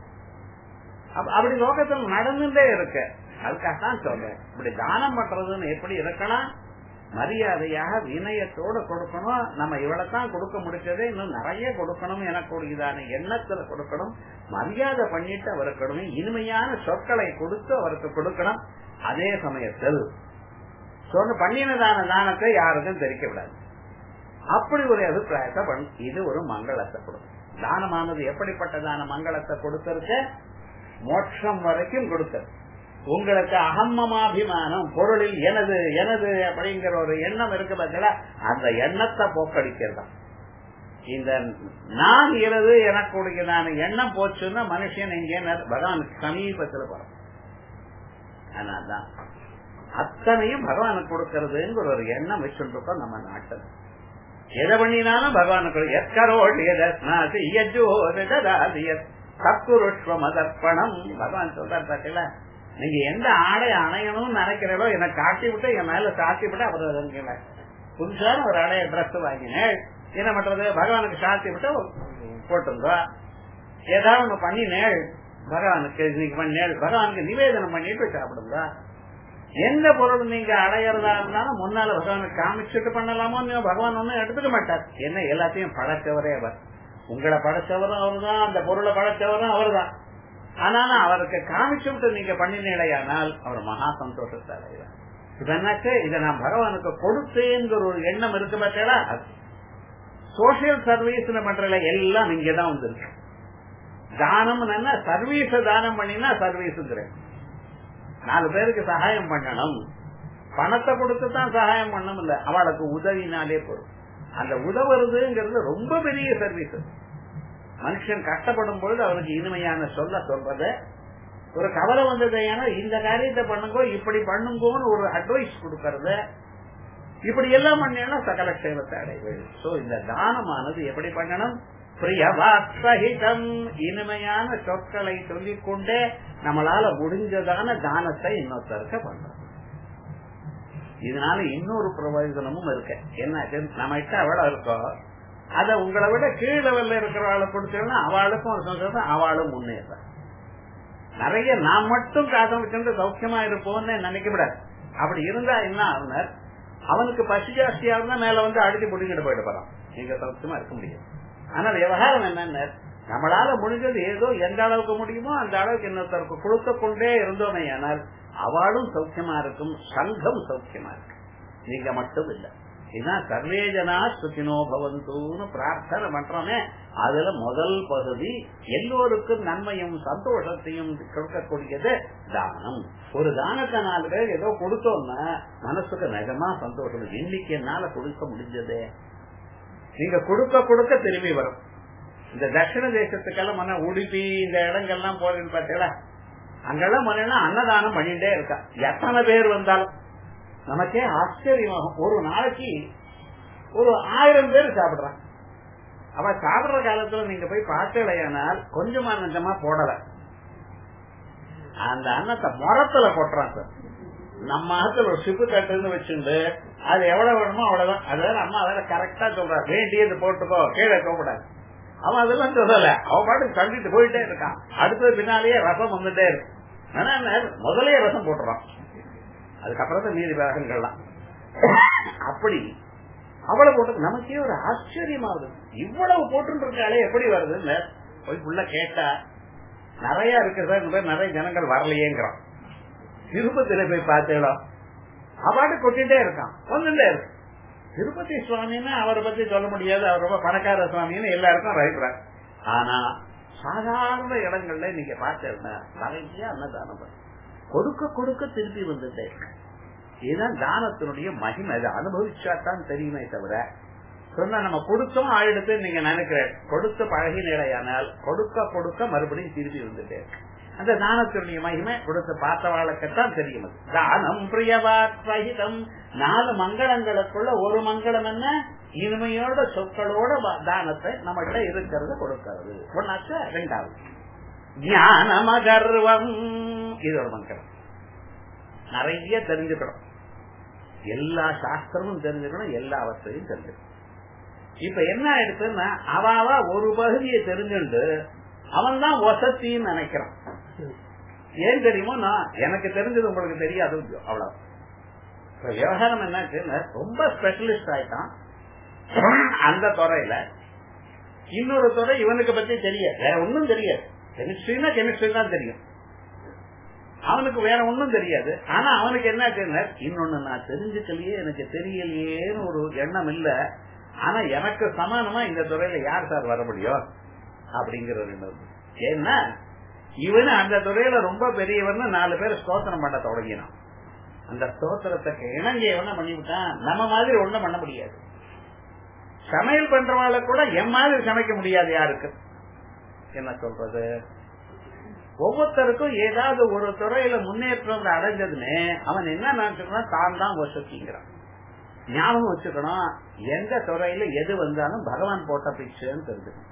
அப்ப- அப்படி லோகத்தில் நடந்துட்டே இருக்கு அதுக்காகத்தான் சொல்றேன் இப்படி தானம் பண்றதுன்னு எப்படி இருக்கணும் மரியாதையாக வினயத்தோட கொடுக்கணும் நம்ம இவ்வளவுதான் கொடுக்க முடிச்சதே இன்னும் நிறைய கொடுக்கணும் எனக்கூடியதான எண்ணத்துல கொடுக்கணும் மரியாதை பண்ணிட்டு அவருக்கு கொடுக்கணும். இனிமையான சொற்களை கொடுத்து அவருக்கு கொடுக்கணும் அதே சமயத்தில் சொன்ன பண்ணினதான தானத்தை யாருக்கும் தெரிவிக்க விடாது அப்படி ஒரு அபிப்பிராயத்தை பண்ணு இது ஒரு மங்களத்தை கொடுக்கும் தானமானது எப்படிப்பட்டதான மங்களத்தை கொடுத்திருக்க மோட்சம் வரைக்கும் கொடுத்தது உங்களுக்கு அகம்மமாபிமானம் பொருளில் எனது எனது அப்படிங்கிற ஒரு எண்ணம் இருக்கு பார்த்தீங்களா அந்த எண்ணத்தை போக்கடிக்கிறதா இந்த நான் எனது எனக்குடையதான எண்ணம் போச்சுன்னா மனுஷன் இங்கே பகவானுக்கு சமீபத்தில் போறோம் அதனால்தான் அத்தனையும் பகவானுக்கு கொடுக்கறதுங்கிற ஒரு எண்ணம் வச்சுருக்கோம் நம்ம நாட்டில் எதை பண்ணினாலும் பகவானுக்கு எக்கரோடு சக்குருஷ்வம் அதர்ப்பணம் பகவான் சொல்றாரு பார்த்தீங்களா நீங்க எந்த ஆடை அணையணும்னு நினைக்கிறீங்களோ எனக்கு காட்டி விட்டு என் மேல சாத்தி விட்டு அப்புறம் புதுசான ஒரு ஆடைய ட்ரெஸ் வாங்கினேன் என்ன பண்றது பகவானுக்கு சாத்தி விட்டு போட்டுங்க ஏதாவது ஒண்ணு பண்ணினேள் பகவானுக்கு இன்னைக்கு பண்ணேள் பகவானுக்கு நிவேதனம் பண்ணிட்டு சாப்பிடுங்க எந்த பொருள் நீங்க அடையறதா இருந்தாலும் முன்னால பகவானுக்கு காமிச்சுட்டு பண்ணலாமோ நீங்க பகவான் ஒண்ணும் எடுத்துக்க மாட்டார் என்ன எல்லாத்தையும் படைச்சவரே அவர் உங்களை படைச்சவரும் அவர்தான் அந்த பொருளை படைச்சவரும் அவர்தான் ஆனாலும் அவருக்கு காமிச்சுட்டு நீங்க பண்ணினீடையானால் அவர் மகா சந்தோஷத்தை அடைவார் இப்ப என்னாச்சு இதை நான் பகவானுக்கு கொடுத்தேங்கிற ஒரு எண்ணம் இருக்கு பார்த்தா சோசியல் சர்வீஸ் பண்றல எல்லாம் இங்கதான் வந்திருக்கு தானம் சர்வீஸ் தானம் பண்ணினா சர்வீஸ் நாலு பேருக்கு சகாயம் பண்ணணும் பணத்தை கொடுத்து தான் சகாயம் பண்ணணும் இல்ல அவளுக்கு உதவினாலே போதும் அந்த உதவுறதுங்கிறது ரொம்ப பெரிய சர்வீஸ் மனுஷன் கஷ்டப்படும் பொழுது அவருக்கு இனிமையான சொல்ல சொல்றத ஒரு கவலை வந்தது ஏன்னா இந்த காரியத்தை பண்ணுங்கோ இப்படி பண்ணுங்கோன்னு ஒரு அட்வைஸ் கொடுக்கறது இப்படி எல்லாம் பண்ணா சகல சேவத்தை அடைவது சோ இந்த தானமானது எப்படி பண்ணணும் பிரியவாசகிதம் இனிமையான சொற்களை சொல்லிக் கொண்டே நம்மளால முடிஞ்சதான தானத்தை இன்னொருத்தருக்க பண்றோம் இதனால இன்னொரு பிரயோஜனமும் இருக்கு என்ன நம்ம கிட்ட அவ்வளவு இருக்கோ அத உங்களை விட கீழ் லெவல்ல இருக்கிறவளை கொடுத்தோம்னா அவளுக்கும் ஒரு சந்தோஷம் அவளும் முன்னேற நிறைய நான் மட்டும் காசம் வச்சுட்டு சௌக்கியமா இருப்போம்னு நினைக்க விடாது அப்படி இருந்தா என்ன ஆகுனர் அவனுக்கு பசி ஜாஸ்தியா இருந்தா மேல வந்து அடிச்சு முடிக்கிட்டு போயிட்டு போறான் நீங்க சௌக்கியமா இருக்க முடியும் ஆனா விவகாரம் என்னன்னு நம்மளால முடிஞ்சது ஏதோ எந்த அளவுக்கு முடியுமோ அந்த அளவுக்கு இன்னொருத்தருக்கு கொடுத்து கொண்டே இருந்தோமே ஆனால் அவளும் சௌக்கியமா இருக்கும் சங்கம் சௌக்கியமா இருக்கும் நீங்க மட்டும் இல்ல இதுதான் சர்வேஜனா சுகினோ பவந்தூன்னு பிரார்த்தனை பண்றோமே அதுல முதல் பகுதி எல்லோருக்கும் நன்மையும் சந்தோஷத்தையும் கொடுக்கக்கூடியது தானம் ஒரு தானத்தை நாலு பேர் ஏதோ கொடுத்தோம்னா மனசுக்கு நிஜமா சந்தோஷம் இன்னைக்கு என்னால கொடுக்க முடிஞ்சதே நீங்க கொடுக்க கொடுக்க திரும்பி வரும் இந்த தட்சிண தேசத்துக்கெல்லாம் மன உடுப்பி இந்த இடங்கள்லாம் போறேன்னு பார்த்தீங்களா அங்கெல்லாம் முன்னா அன்னதானம் பண்ணிட்டே இருக்கா எத்தனை பேர் வந்தாலும் நமக்கே ஆச்சரியமாகும் ஒரு நாளைக்கு ஒரு ஆயிரம் பேர் சாப்பிடுறான் அவ சாப்பிடுற காலத்துல நீங்க போய் பார்த்தலையானால் கொஞ்சமா நஞ்சமா போடல அந்த அன்னத்தை மரத்துல கொட்டுறான் சார் நம்ம ஆத்துல ஒரு சிப்பு தட்டுன்னு வச்சுண்டு அது எவ்வளவு வேணுமோ அவ்வளவுதான் அதாவது அம்மா வேற கரெக்டா சொல்றா வேண்டியது போட்டுக்கோ கீழே போகக்கூடாது அவன் அதெல்லாம் சொல்லல அவன் பாட்டுக்கு தள்ளிட்டு போயிட்டே இருக்கான் அடுத்தது பின்னாலேயே ரசம் வந்துட்டே இருக்கு ஆனா முதலே ரசம் போட்டுறான் அதுக்கப்புறம் தான் மீதி ரகங்கள்லாம் அப்படி அவ்வளவு போட்டு நமக்கே ஒரு ஆச்சரியமாகுது இவ்வளவு போட்டு இருக்காளே எப்படி வருதுன்னு போய் உள்ள கேட்டா நிறைய இருக்கு சார் நிறைய ஜனங்கள் வரலையேங்கிறான் திருப்பதியில போய் பார்த்தேளோ அவாடு கொட்டிட்டே இருக்கான் வந்துட்டே இருக்கு திருப்பதி சுவாமின்னு அவரை பத்தி சொல்ல முடியாது அவர் ரொம்ப பணக்கார சுவாமின்னு எல்லாருக்கும் ரைட்றாங்க ஆனா சாதாரண இடங்கள்ல நீங்க பார்த்தேன்னா நிறைய அன்னதானம் கொடுக்க கொடுக்க திருப்பி வந்துட்டே இருக்கு இதுதான் தானத்தினுடைய மகிமை அதை அனுபவிச்சாதான் தெரியுமே தவிர சொன்னா நம்ம கொடுத்தோம் ஆயிடுத்து நீங்க நினைக்கிறேன் கொடுத்து பழகி நிலையானால் கொடுக்க கொடுக்க மறுபடியும் திருப்பி வந்துட்டே இருக்கு அந்த தானத்தினுடைய மகிமை கொடுத்து பார்த்தவாளுக்குத்தான் தெரியும் தானம் பிரியவாத்வகிதம் நாலு மங்களங்களுக்குள்ள ஒரு மங்களம் என்ன இனிமையோட சொற்களோட தானத்தை நம்மகிட்ட இருக்கிறது கொடுக்கிறது ஒன்னாச்சா ரெண்டாவது ஞானமகர்வம் இது ஒரு மங்களம் நிறைய தெரிஞ்சுக்கணும் எல்லா சாஸ்திரமும் தெரிஞ்சுக்கணும் எல்லாவற்றையும் தெரிஞ்சுக்கணும் இப்ப என்ன ஆயிடுச்சுன்னா அவாவா ஒரு பகுதியை தெரிஞ்சுட்டு அவன் தான் வசத்தின்னு நினைக்கிறான் ஏன் தெரியுமோ நான் எனக்கு தெரிஞ்சது உங்களுக்கு தெரியாது அவ்வளவு விவகாரம் என்னாச்சுன்னு ரொம்ப ஸ்பெஷலிஸ்ட் ஆயிட்டான் அந்த துறையில இன்னொரு துறை இவனுக்கு பத்தி தெரியாது வேற ஒன்னும் தெரியாது கெமிஸ்ட்ரினா கெமிஸ்ட்ரி தான் தெரியும் அவனுக்கு வேற ஒன்னும் தெரியாது ஆனா அவனுக்கு என்ன இன்னொன்னு நான் தெரிஞ்சுக்கலையே எனக்கு தெரியலையேன்னு ஒரு எண்ணம் இல்ல ஆனா எனக்கு சமானமா இந்த துறையில யார் சார் வர முடியும் அப்படிங்கிறது ஏன்னா இவனு அந்த துறையில ரொம்ப பெரியவன் நாலு பேர் ஸ்தோத்திரம் பண்ண தொடங்கினான் அந்த ஸ்தோத்திரத்துக்கு இணங்கியவன பண்ணிவிட்டான் நம்ம மாதிரி ஒண்ணும் பண்ண முடியாது சமையல் பண்றவாள கூட என் மாதிரி சமைக்க முடியாது யாருக்கு என்ன சொல்றது ஒவ்வொருத்தருக்கும் ஏதாவது ஒரு துறையில முன்னேற்றம் அடைஞ்சதுன்னு அவன் என்ன நினைச்சுக்கிறான் தான் தான் வசதிங்கிறான் ஞாபகம் வச்சுக்கணும் எந்த துறையில எது வந்தாலும் பகவான் போட்ட பிக்சர்னு தெரிஞ்சுக்கணும்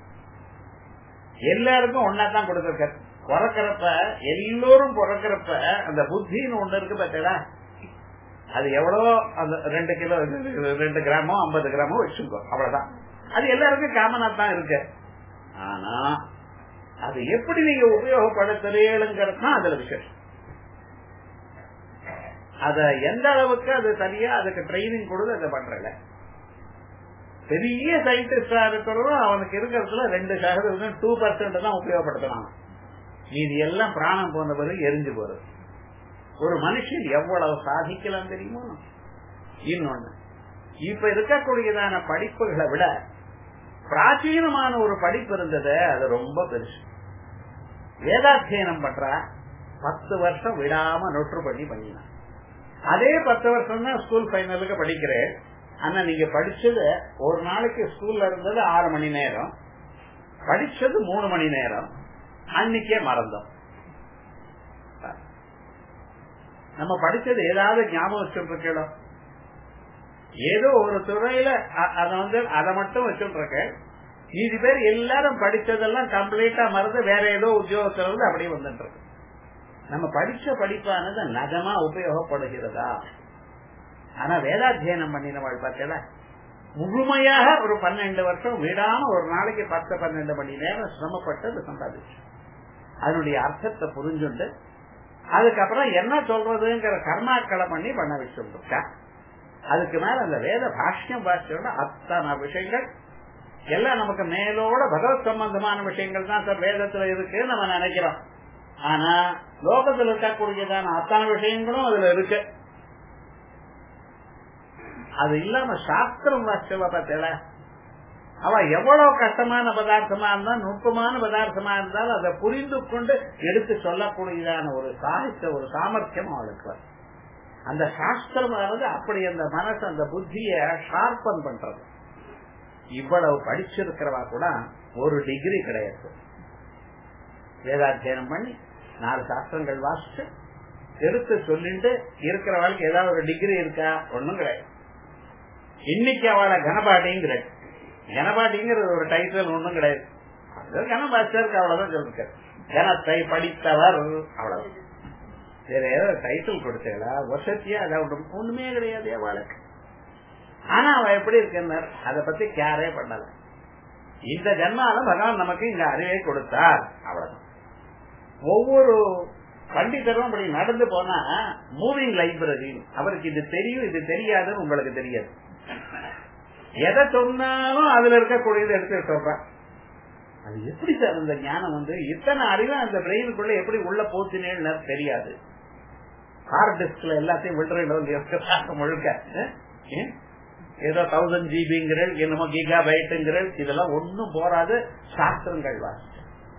எல்லாருக்கும் ஒன்னாதான் கொடுத்திருக்க பிறக்கிறப்ப எல்லோரும் பிறக்கிறப்ப அந்த புத்தின்னு ஒண்ணு இருக்கு பார்த்தா அது எவ்வளவோ அந்த ரெண்டு கிலோ ரெண்டு கிராமோ ஐம்பது கிராமோ வச்சுக்கோ அவ்வளவுதான் அது எல்லாருக்கும் காமனா தான் இருக்கு ஆனா அது எப்படி நீங்க உபயோகப்படுத்துறீங்கிறது தான் அதுல விசேஷம் அத எந்த அளவுக்கு அது சரியா அதுக்கு ட்ரைனிங் கொடுத்து அதை பண்றல பெரிய சயின்டிஸ்டா இருக்கிறவரும் அவனுக்கு இருக்கிறதுல ரெண்டு சதவீதம் டூ பர்சன்ட் தான் உபயோகப்படுத்தலாம் மீதி எல்லாம் பிராணம் போன பிறகு எரிஞ்சு போறது ஒரு மனுஷன் எவ்வளவு சாதிக்கலாம் தெரியுமோ இன்னொன்னு இப்ப இருக்கக்கூடியதான படிப்புகளை விட பிராச்சீனமான ஒரு படிப்பு இருந்தது அது ரொம்ப பெருசு வேதாத்தியனம் பண்றா பத்து வருஷம் விடாம நொற்று பண்ணி பண்ணினான் அதே பத்து வருஷம் தான் ஸ்கூல் பைனலுக்கு படிக்கிறேன் ஆனா நீங்க படிச்சது ஒரு நாளைக்கு ஸ்கூல்ல இருந்தது ஆறு மணி நேரம் படிச்சது மூணு மணி நேரம் அன்னைக்கே மறந்தோம் நம்ம படிச்சது ஏதாவது ஞாபகம் வச்சுருக்கோ ஏதோ ஒரு துறையில அத வந்து அதை மட்டும் வச்சுருக்க மீதி பேர் எல்லாரும் படிச்சதெல்லாம் கம்ப்ளீட்டா மறந்து வேற ஏதோ உத்தியோகத்துல இருந்து அப்படியே வந்துட்டு இருக்கு நம்ம படிச்ச படிப்பானது நகமா உபயோகப்படுகிறதா ஆனா வேதாத்தியனம் பண்ணினவாள் பார்த்தல முழுமையாக ஒரு பன்னெண்டு வருஷம் விடாம ஒரு நாளைக்கு பத்து பன்னெண்டு மணி நேரம் சிரமப்பட்டு சம்பாதிச்சு அதனுடைய அர்த்தத்தை புரிஞ்சுண்டு அதுக்கப்புறம் என்ன சொல்றதுங்கிற கர்மாக்களை பண்ணி பண்ண வச்சுருக்கா அதுக்கு மேல அந்த வேத பாஷ்யம் பாஷ்யோட அத்தனை விஷயங்கள் எல்லாம் நமக்கு மேலோட பகவத் சம்பந்தமான விஷயங்கள் தான் சார் வேதத்துல இருக்கு நம்ம நினைக்கிறோம் ஆனா லோகத்துல இருக்கக்கூடியதான அத்தனை விஷயங்களும் அதுல இருக்கு அது இல்லாம சாஸ்திரம் வாசிச்சவ பார்த்தல அவ எவ்வளவு கஷ்டமான பதார்த்தமா இருந்தா நுட்பமான பதார்த்தமா இருந்தாலும் அதை புரிந்து கொண்டு எடுத்து சொல்லக்கூடியதான ஒரு சாகித்ய ஒரு சாமர்த்தியம் அவளுக்கு அந்த சாஸ்திரமானது அப்படி அந்த மனசு அந்த புத்திய ஷார்பன் பண்றது இவ்வளவு படிச்சிருக்கிறவா கூட ஒரு டிகிரி கிடையாது வேதாத்தியனம் பண்ணி நாலு சாஸ்திரங்கள் வாசிச்சு எடுத்து சொல்லிட்டு இருக்கிற வாழ்க்கை ஏதாவது ஒரு டிகிரி இருக்கா ஒண்ணும் கிடையாது இன்னைக்கு அவளை கனபாட்டிங்கிற கனபாட்டிங்கிறது ஒரு டைட்டில் ஒண்ணும் கிடையாது கனபாஸ்டருக்கு அவ்வளவுதான் சொல்லிருக்க கனத்தை படித்தவர் அவ்வளவு வேற ஏதாவது டைட்டில் கொடுத்தீங்களா வருஷத்தியா அதாவது ஒண்ணுமே கிடையாது அவளுக்கு ஆனா அவ எப்படி இருக்குன்னார் அதை பத்தி கேரே பண்ணல இந்த ஜென்மால பகவான் நமக்கு இந்த அறிவை கொடுத்தார் அவ்வளவுதான் ஒவ்வொரு பண்டிதரும் அப்படி நடந்து போனா மூவிங் லைப்ரரி அவருக்கு இது தெரியும் இது தெரியாதுன்னு உங்களுக்கு தெரியாது எதை சொன்னாலும் அதுல இருக்கக்கூடியது எடுத்து சொல்றான் அது எப்படி சார் இந்த ஞானம் வந்து இத்தனை அறிவு அந்த பிரெயினுக்குள்ள எப்படி உள்ள போச்சுனேன்னு தெரியாது ஹார்ட் டிஸ்க்ல எல்லாத்தையும் விடுறோம் முழுக்க ஏதோ தௌசண்ட் ஜிபிங்கிற என்னமோ கிகா பைட்டுங்கிற இதெல்லாம் ஒன்னும் போராது சாஸ்திரங்கள் வாசிச்சு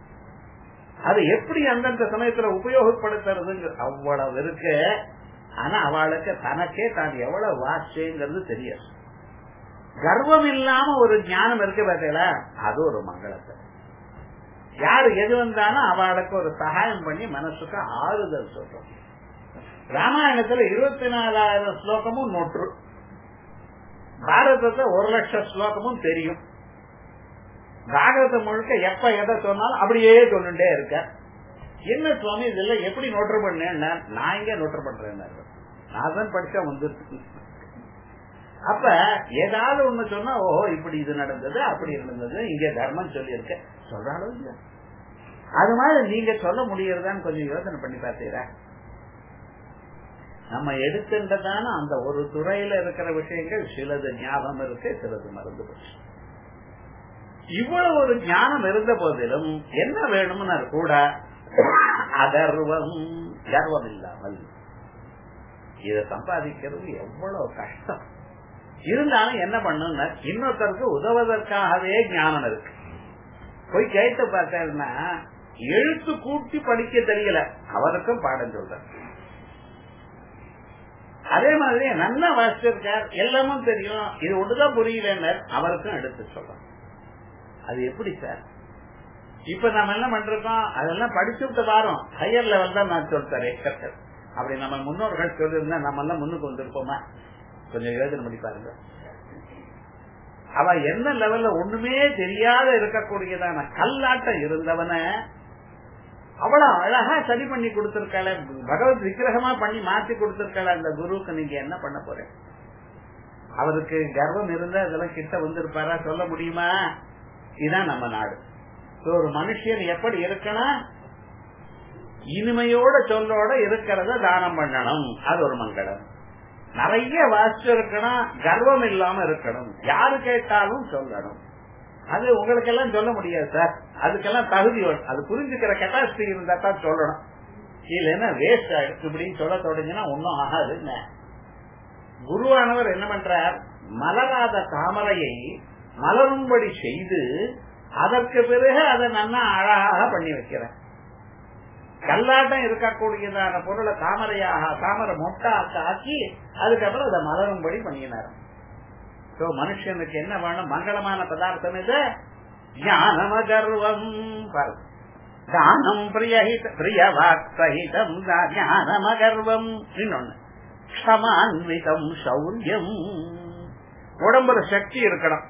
அது எப்படி அந்தந்த சமயத்துல உபயோகப்படுத்துறதுங்க அவ்வளவு இருக்கு ஆனா அவளுக்கு தனக்கே தான் எவ்வளவு வாசிங்கிறது தெரியாது கர்வம் இல்லாம ஒரு ஞானம் இருக்கு பார்த்தீங்களா அது ஒரு மங்களத்தை யாரு எது வந்தாலும் அவளுக்கு ஒரு சகாயம் பண்ணி மனசுக்கு ஆறுதல் சொல்றோம் ராமாயணத்துல இருபத்தி நாலாயிரம் ஸ்லோகமும் நொற்று பாரதத்தை ஒரு லட்சம் ஸ்லோகமும் தெரியும் பாகவத முழுக்க எப்ப எதை சொன்னாலும் அப்படியே சொல்லுட்டே இருக்க என்ன சுவாமி இதுல எப்படி நோட்டர் பண்ணேன் நான் எங்க நோட்டர் பண்றேன் நான் தான் படிச்சா வந்துருக்கு அப்ப ஏதாவது ஒண்ணு சொன்னா ஓஹோ இப்படி இது நடந்தது அப்படி இருந்தது இங்க தர்மம் சொல்லி இருக்க சொல்றாலும் இல்ல அது மாதிரி நீங்க சொல்ல முடியறதான்னு கொஞ்சம் யோசனை பண்ணி பார்த்தீரா நம்ம எடுத்துட்டதான அந்த ஒரு துறையில இருக்கிற விஷயங்கள் சிலது ஞாபகம் இருக்கு சிலது மறந்து போச்சு இவ்வளவு ஒரு ஞானம் இருந்த போதிலும் என்ன வேணும்னு கூட அதர்வம் கர்வம் இல்லாமல் இதை சம்பாதிக்கிறது எவ்வளவு கஷ்டம் இருந்தாலும் என்ன பண்ணுங்க இன்னொருத்தருக்கு உதவுவதற்காகவே ஞானம் இருக்கு போய் கேட்டு பார்த்தேன்னா எழுத்து கூட்டி படிக்க தெரியல அவருக்கும் பாடம் சொல்ற அதே மாதிரி நல்லா வாசிச்சிருக்கார் எல்லாமும் தெரியும் இது ஒண்ணுதான் புரியலன்னு அவருக்கும் எடுத்து சொல்றோம் அது எப்படி சார் இப்ப நம்ம என்ன பண்றோம் அதெல்லாம் படிச்சு விட்டு வாரோம் ஹையர் லெவல் தான் நான் சொல்றேன் அப்படி நம்ம முன்னோர்கள் சொல்லியிருந்தா நம்ம எல்லாம் முன்னுக்கு வந்திருப்போமா கொஞ்சம் யோசனை பண்ணி பாருங்க அவ என்ன லெவல்ல ஒண்ணுமே தெரியாத இருக்கக்கூடியதான கல்லாட்டம் இருந்தவன அவ்வளவு அழகா சரி பண்ணி கொடுத்திருக்காள பகவத் விக்கிரகமா பண்ணி மாத்தி கொடுத்திருக்காள அந்த குருவுக்கு நீங்க என்ன பண்ண போற அவருக்கு கர்வம் இருந்தா இதெல்லாம் கிட்ட வந்திருப்பாரா சொல்ல முடியுமா இதுதான் நம்ம நாடு ஒரு மனுஷன் எப்படி இருக்கணும் இனிமையோட சொல்லோட இருக்கிறத தானம் பண்ணணும் அது ஒரு மங்களம் நிறைய வாசிச்சு இருக்கணும் கர்வம் இல்லாம இருக்கணும் யாரு கேட்டாலும் சொல்லணும் அது உங்களுக்கு எல்லாம் சொல்ல முடியாது சார் அதுக்கெல்லாம் தகுதி வேணும். அது புரிஞ்சுக்கிற கெப்பாசிட்டி இருந்தா தான் சொல்லணும் இல்லைன்னா வேஸ்ட் ஆயிடுச்சு இப்படின்னு சொல்ல தொடங்கினா ஒன்னும் ஆகாது என்ன குருவானவர் என்ன பண்றார் மலராத தாமரையை மலரும்படி செய்து அதற்கு பிறகு அதை நல்லா அழகாக பண்ணி வைக்கிறார் கல்லாட்டம் இருக்கக்கூடியதான பொருளை தாமரையாக தாமரை மொட்டாக்க ஆக்கி அதுக்கப்புறம் அதை மலரும்படி பண்ணினார் சோ மனுஷனுக்கு என்ன வேணும் மங்களமான பதார்த்தம் இது ஞானம கர்வம் பாருங்க தானம் பிரியஹித பிரியவாக் சகிதம் ஞானம கர்வம் இன்னொன்னு க்ஷமான்விதம் சௌரியம் உடம்புல சக்தி இருக்கணும்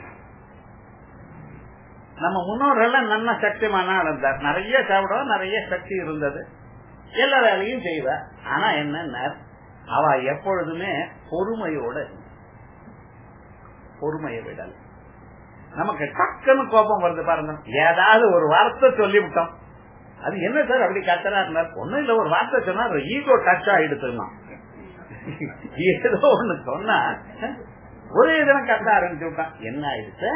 நம்ம முன்னோர்கள் நல்ல சக்திமான இருந்தார் நிறைய சாப்பிடுவோம் நிறைய சக்தி இருந்தது எல்லா வேலையும் செய்வார் ஆனா என்ன அவ எப்பொழுதுமே பொறுமையோட இருந்தா. பொறுமையை விடல் நமக்கு டக்குன்னு கோபம் வருது பாருங்க ஏதாவது ஒரு வார்த்தை சொல்லிவிட்டோம் அது என்ன சார் அப்படி கத்தரா இருந்தார் ஒண்ணும் இல்ல ஒரு வார்த்தை சொன்னா ஈகோ டச் ஆயிடுத்துமா ஏதோ ஒண்ணு சொன்னா ஒரே தினம் கத்த ஆரம்பிச்சு விட்டான் என்ன ஆயிடுச்சு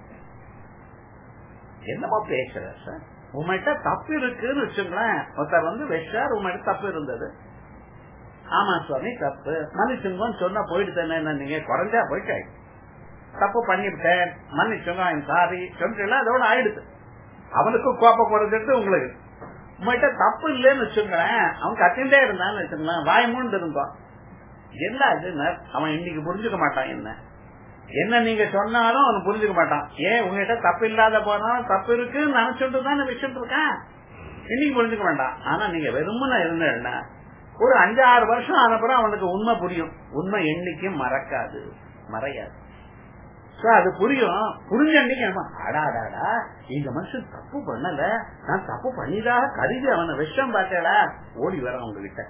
என்னமோ பேசுற சார் உங்கள்கிட்ட தப்பு இருக்குன்னு வச்சுங்களேன் ஒருத்தர் வந்து விஷார் உங்கள்கிட்ட தப்பு இருந்தது ஆமா சுவாமி தப்பு மன்னிச்சுங்க சொன்னா போயிட்டு தானே நீங்க குறைஞ்சா போயிட்டாய் தப்பு பண்ணிவிட்டேன் மன்னிச்சுங்க சாரி சொல்றீங்களா அதோட ஆயிடுது அவனுக்கும் கோப்பம் குறைஞ்சிட்டு உங்களுக்கு உங்கள்கிட்ட தப்பு இல்லைன்னு வச்சுங்களேன் அவன் கத்திண்டே இருந்தான்னு வச்சுங்களேன் வாய் மூண்டு இருந்தோம் என்ன அது அவன் இன்னைக்கு புரிஞ்சுக்க மாட்டான் என்ன என்ன நீங்க சொன்னாலும் அவன் புரிஞ்சுக்க மாட்டான் ஏன் உங்ககிட்ட தப்பு இல்லாத போனாலும் தப்பு இருக்குன்னு நினைச்சுட்டு தான் வச்சுட்டு இருக்கான் இன்னைக்கு புரிஞ்சுக்க மாட்டான் ஆனா நீங்க வெறுமன இருந்தேன்னா ஒரு அஞ்சாறு வருஷம் ஆனப்புறம் அவனுக்கு உண்மை புரியும் உண்மை என்னைக்கும் மறக்காது மறையாது அது புரியும் புரிஞ்ச அன்னைக்கு அடாடாடா இந்த மனுஷன் தப்பு பண்ணல நான் தப்பு பண்ணிதாக கருதி அவனை விஷம் பார்த்தேடா ஓடி வர உங்ககிட்ட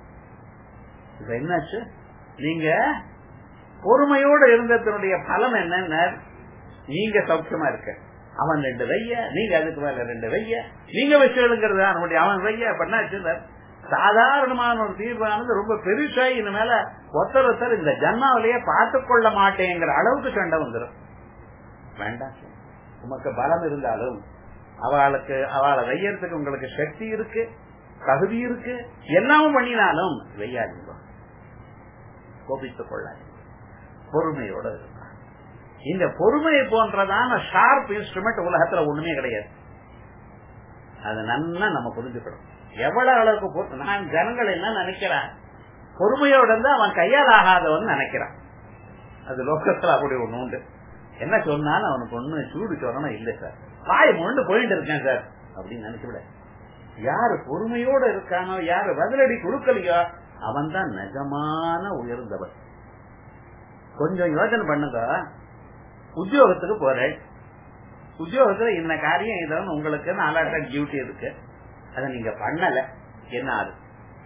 இப்ப என்னாச்சு நீங்க பொறுமையோட இருந்ததனுடைய பலம் என்னன்னு நீங்க சௌக்கியமா இருக்க அவன் ரெண்டு வைய நீங்க அதுக்கு மேல ரெண்டு வைய நீங்க வச்சு எழுங்கிறது அவனுடைய அவன் வைய பண்ணாச்சு சாதாரணமான ஒரு தீர்வானது ரொம்ப பெருசாய் இந்த மேல ஒருத்தர் ஒருத்தர் இந்த ஜன்மாவிலேயே பார்த்து கொள்ள மாட்டேங்கிற அளவுக்கு சண்டை வந்துடும் வேண்டாம் உமக்கு பலம் இருந்தாலும் அவளுக்கு அவளை வெய்யறதுக்கு உங்களுக்கு சக்தி இருக்கு தகுதி இருக்கு எல்லாமும் பண்ணினாலும் வெய்யாதீங்க கோபித்துக் கொள்ளாதீங்க பொறுமையோட இருக்க இந்த பொறுமையை போன்றதான ஷார்ப் இன்ஸ்ட்ருமெண்ட் உலகத்துல ஒண்ணுமே கிடையாது அது நன்னா நம்ம புரிஞ்சுக்கணும் எவ்வளவு அளவுக்கு நான் ஜனங்கள் என்ன நினைக்கிறேன் பொறுமையோட இருந்து அவன் கையால் ஆகாதவன் நினைக்கிறான் அது லோகத்துல அப்படி ஒண்ணு உண்டு என்ன சொன்னாலும் அவனுக்கு ஒண்ணு சூடு சொல்லணும் இல்ல சார் வாய் முண்டு போயிட்டு இருக்கேன் சார் அப்படின்னு நினைச்சுவிட யாரு பொறுமையோட இருக்கானோ யாரு பதிலடி கொடுக்கலையோ அவன் தான் நிஜமான உயர்ந்தவன் கொஞ்சம் யோசனை பண்ணுங்க உத்தியோகத்துக்கு போறேன் உத்தியோகத்துல இந்த காரியம் இதெல்லாம் உங்களுக்கு நாலாட்ட டியூட்டி இருக்கு அதை நீங்க பண்ணல என்ன ஆகுது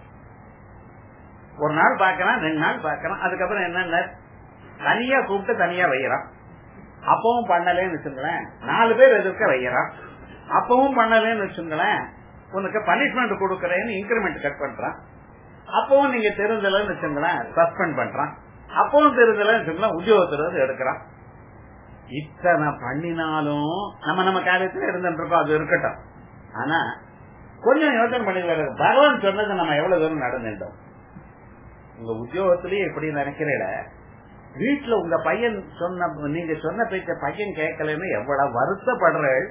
ஒரு நாள் பாக்கலாம் ரெண்டு நாள் பாக்கலாம் அதுக்கப்புறம் என்னென்ன தனியா கூப்பிட்டு தனியா வைக்கிறான் அப்பவும் பண்ணலன்னு வச்சுங்களேன் நாலு பேர் எதிர்க்க வைக்கிறான் அப்பவும் பண்ணலன்னு வச்சுங்களேன் உனக்கு பனிஷ்மெண்ட் கொடுக்கறேன்னு இன்கிரிமெண்ட் கட் பண்றான் அப்பவும் நீங்க தெரிஞ்சலன்னு வச்சுங்களேன் சஸ்பெண்ட் பண்றான் அப்பவும் தெரிஞ்சலன்னு வச்சுங்களேன் உத்தியோகத்துல எடுக்கிறான் இத்தனை பண்ணினாலும் நம்ம நம்ம காரியத்துல இருந்துட்டு இருக்கோம் அது இருக்கட்டும் ஆனா கொஞ்சம் யோசனை பண்ணி பகவான் சொன்னது நம்ம எவ்வளவு தூரம் நடந்துட்டோம் உங்க உத்தியோகத்திலேயே எப்படி நினைக்கிறீட வீட்டுல உங்க பையன் சொன்ன நீங்க சொன்ன பேச்ச பையன் கேட்கலன்னு எவ்வளவு வருத்தப்படுறீள்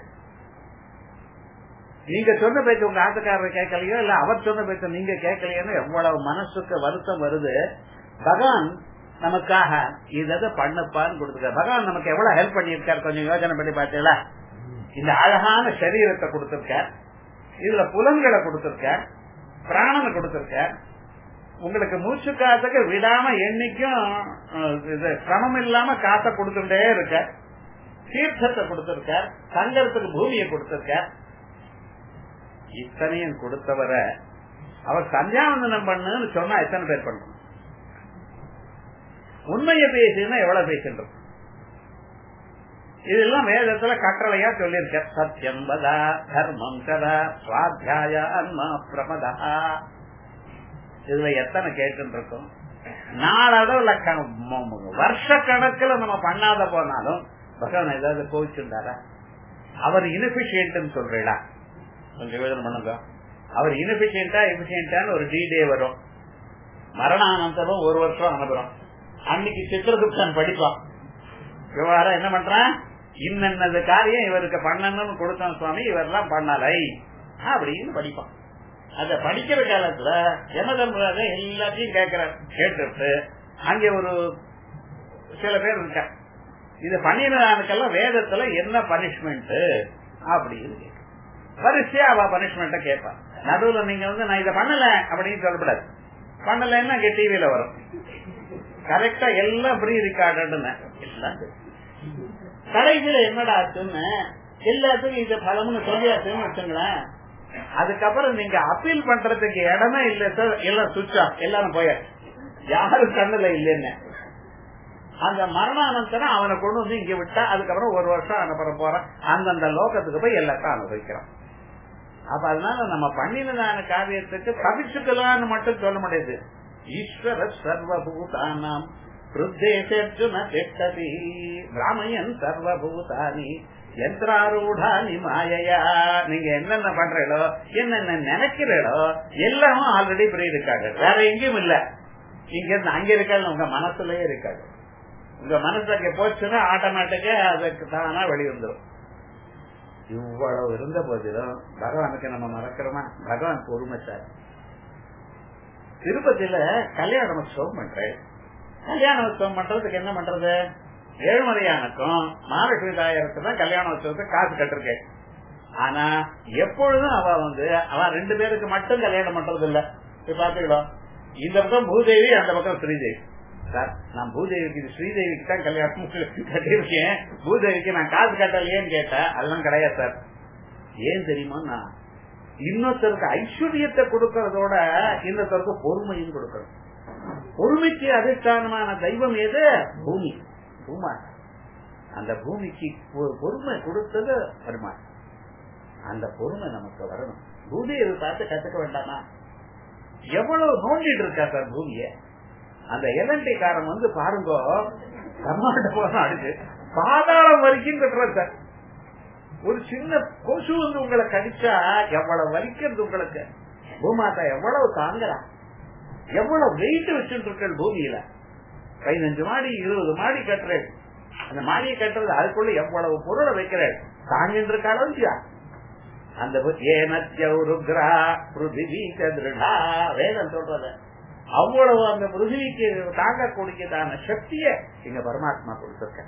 நீங்க சொன்ன பேச்ச உங்க ஆத்துக்காரர் கேட்கலையோ இல்ல அவர் சொன்ன பேச்ச நீங்க கேட்கலையோன்னு எவ்வளவு மனசுக்கு வருத்தம் வருது பகவான் நமக்காக இதை பண்ணப்பான்னு கொடுத்துருக்காரு பகவான் நமக்கு எவ்வளவு ஹெல்ப் பண்ணியிருக்காரு கொஞ்சம் யோசனை பண்ணி பார்த்தீங்களா இந்த அழகான சரீரத்தை கொடுத்திருக்கார் இதுல புலன்களை கொடுத்திருக்கார் பிராணனை கொடுத்திருக்கார் உங்களுக்கு மூச்சு காத்துக்கு விடாம என்னைக்கும் இது சிரமம் இல்லாம காத்த கொடுத்துட்டே இருக்க தீர்த்தத்தை கொடுத்திருக்கார் தங்கறதுக்கு பூமியை கொடுத்திருக்கார் இத்தனையும் கொடுத்தவரை அவர் சந்தியாவந்தனம் பண்ணுன்னு சொன்னா எத்தனை பேர் பண்ணணும் உண்மையை பேசுனா எவ்வளவு பேசுன்றோம் இதெல்லாம் வேதத்துல கட்டளையா சொல்லியிருக்க சத்தியம் வதா தர்மம் கதா சுவாத்தியாய அன்மா பிரமதா இதுல எத்தனை கேட்டு இருக்கும் நாளளவுல வருஷ கணக்குல நம்ம பண்ணாத போனாலும் பகவான் ஏதாவது கோவிச்சுட்டாரா அவர் இன்எபிஷியன்ட் சொல்றீங்களா கொஞ்சம் யோஜனை பண்ணுங்க அவர் இன்எபிஷியன்டா எபிஷியன்டான்னு ஒரு டிடே வரும் மரணானந்தரம் ஒரு வருஷம் அனுப்புறோம் அன்னைக்கு சித்திரகுப்தன் படிப்பான் விவகாரம் என்ன பண்றான் இன்னது காரியம் இவருக்கு பண்ணணும்னு கொடுத்தான் சுவாமி இவரெல்லாம் பண்ணலை அப்படின்னு படிப்பான் அத படிக்கிற காலத்துல யமதர்மராஜ எல்லாத்தையும் கேட்கிறார் கேட்டுட்டு அங்க ஒரு சில பேர் இருக்க இது பண்ணினதானுக்கெல்லாம் வேதத்துல என்ன பனிஷ்மெண்ட் அப்படின்னு வரிசையா அவ பனிஷ்மெண்ட்ட கேட்பான் நடுவுல நீங்க வந்து நான் இதை பண்ணல அப்படின்னு சொல்லக்கூடாது பண்ணலன்னா இங்க டிவியில வரும் கரெக்டா எல்லாம் ப்ரீ ரெக்கார்டுன்னு எல்லாம் கடைசியில என்னடா ஆச்சுன்னு எல்லாத்துக்கும் இது பலம்னு சொல்லியாச்சுன்னு வச்சுங்களேன் அதுக்கப்புறம் நீங்க அப்பீல் பண்றதுக்கு இடமே இல்ல சார் எல்லாம் சுவிட்ச் ஆஃப் எல்லாரும் போயாச்சு யாரும் கண்ணுல இல்லைன்னு அந்த மரணானந்தரம் அவனை கொண்டு வந்து இங்க விட்டா அதுக்கப்புறம் ஒரு வருஷம் அனுப்புற போறான் அந்தந்த லோகத்துக்கு போய் எல்லாத்தையும் அனுபவிக்கிறான் அப்ப அதனால நம்ம பண்ணினதான காரியத்துக்கு தவிச்சுக்கலாம்னு மட்டும் சொல்ல முடியாது ஈஸ்வர சர்வபூதானாம் ஹிருத்தேசர்ஜுன திட்டதி பிராமயன் சர்வபூதானி யந்திராரூடானி மாயையா நீங்க என்னென்ன பண்றீங்களோ என்னென்ன நினைக்கிறீங்களோ எல்லாமும் ஆல்ரெடி ப்ரீ இருக்காது வேற எங்கேயும் இல்ல இங்க இருந்து அங்க இருக்காது உங்க மனசுலயே இருக்காது உங்க மனசு அங்க போச்சுன்னா ஆட்டோமேட்டிக்கா அதுக்கு தானா வெளிவந்துடும் இவ்வளவு இருந்த போதிலும் பகவானுக்கு நம்ம மறக்கிறோமா பகவான் பொறுமை சார் திருப்பதியில கல்யாண உற்சவம் பண்றேன் கல்யாண உற்சவம் பண்றதுக்கு என்ன பண்றது ஏழுமலையானுக்கும் மகாலட்சுமி தாயருக்கு தான் கல்யாண உற்சவத்துக்கு காசு கட்டிருக்கேன் ஆனா எப்பொழுதும் அவ வந்து அவ ரெண்டு பேருக்கு மட்டும் கல்யாணம் பண்றது இல்ல இப்ப பாத்துக்கலாம் இந்த பக்கம் பூதேவி அந்த பக்கம் ஸ்ரீதேவி சார் நான் பூதேவிக்கு இது ஸ்ரீதேவிக்கு தான் கல்யாணம் கட்டியிருக்கேன் பூதேவிக்கு நான் காசு கட்டலையேன்னு கேட்டேன் அதெல்லாம் கிடையாது சார் ஏன் தெரியுமா நான் இன்னொருத்தருக்கு ஐஸ்வர்யத்தை கொடுக்கறதோட இன்னொருத்தருக்கு பொறுமையும் கொடுக்கணும் பொறுமைக்கு அதிஷ்டானமான தெய்வம் எது பூமி பூமா அந்த பூமிக்கு பொறுமை கொடுத்தது பெருமாள் அந்த பொறுமை நமக்கு வரணும் பூதேவி பார்த்து கத்துக்க வேண்டாமா எவ்வளவு நோண்டிட்டு இருக்கா சார் பூமிய அந்த எல்என்டி காரன் வந்து பாருங்க கர்நாடகம் அடிச்சு பாதாளம் வரைக்கும் கட்டுற சார் ஒரு சின்ன கொசு வந்து உங்களை கடிச்சா எவ்வளவு வலிக்கிறது உங்களுக்கு பூமாதா எவ்வளவு தாங்குறா எவ்வளவு வெயிட் வச்சுட்டு இருக்க பூமியில பதினஞ்சு மாடி இருபது மாடி கட்டுறேன் அந்த மாடியை கட்டுறது அதுக்குள்ள எவ்வளவு பொருளை வைக்கிறேன் தாங்கிட்டு இருக்காளோ இல்லையா அந்த ஏனத்யருக்ரா பிருத்திவி திருடா வேதம் சொல்றத அவ்வளவு அந்த பிருத்திவிக்கு தாங்கக்கூடியதான சக்திய இங்க பரமாத்மா கொடுத்திருக்க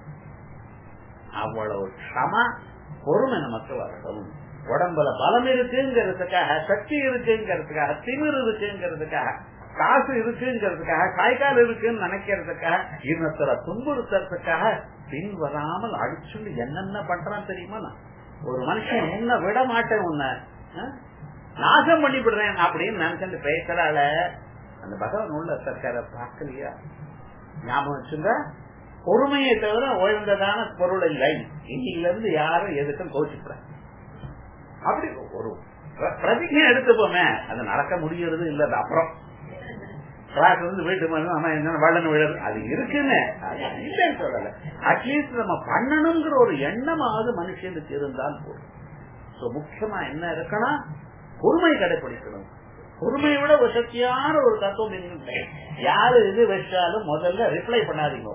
அவ்வளவு க்ஷமா பொறுமை நமக்கு வரணும் உடம்புல பலம் இருக்குங்கிறதுக்காக சக்தி இருக்குங்கிறதுக்காக திமிர் இருக்குங்கிறதுக்காக காசு இருக்குங்கிறதுக்காக காய்கால் இருக்குன்னு நினைக்கிறதுக்காக இன்னொருத்தர துன்புறுத்துறதுக்காக பின் வராமல் அடிச்சுண்டு என்னென்ன பண்றான் தெரியுமா நான் ஒரு மனுஷன் உன்னை விட மாட்டேன் உன்னை நாசம் பண்ணி விடுறேன் அப்படின்னு நினைச்சு பேசுறாள அந்த பகவான் உள்ள சர்க்கார பார்க்கலையா ஞாபகம் வச்சுங்க பொறுமையை தவிர உயர்ந்ததான பொருள் இல்லை இன்னையில இருந்து யாரும் எதுக்கும் கோச்சுக்கிற அப்படி ஒரு பிரதிஜை எடுத்துப்போமே அது நடக்க முடியறது இல்ல அப்புறம் கிளாஸ் வந்து வீட்டு என்ன வள்ளன் விழுது அது இருக்குன்னு இல்லைன்னு சொல்லல அட்லீஸ்ட் நம்ம பண்ணணுங்கிற ஒரு எண்ணமாவது மனுஷனுக்கு இருந்தால் போதும் முக்கியமா என்ன இருக்கணும் பொறுமை கடைபிடிக்கணும் பொறுமையை விட ஒரு சக்தியான ஒரு தத்துவம் யாரு இது வச்சாலும் முதல்ல ரிப்ளை பண்ணாதீங்க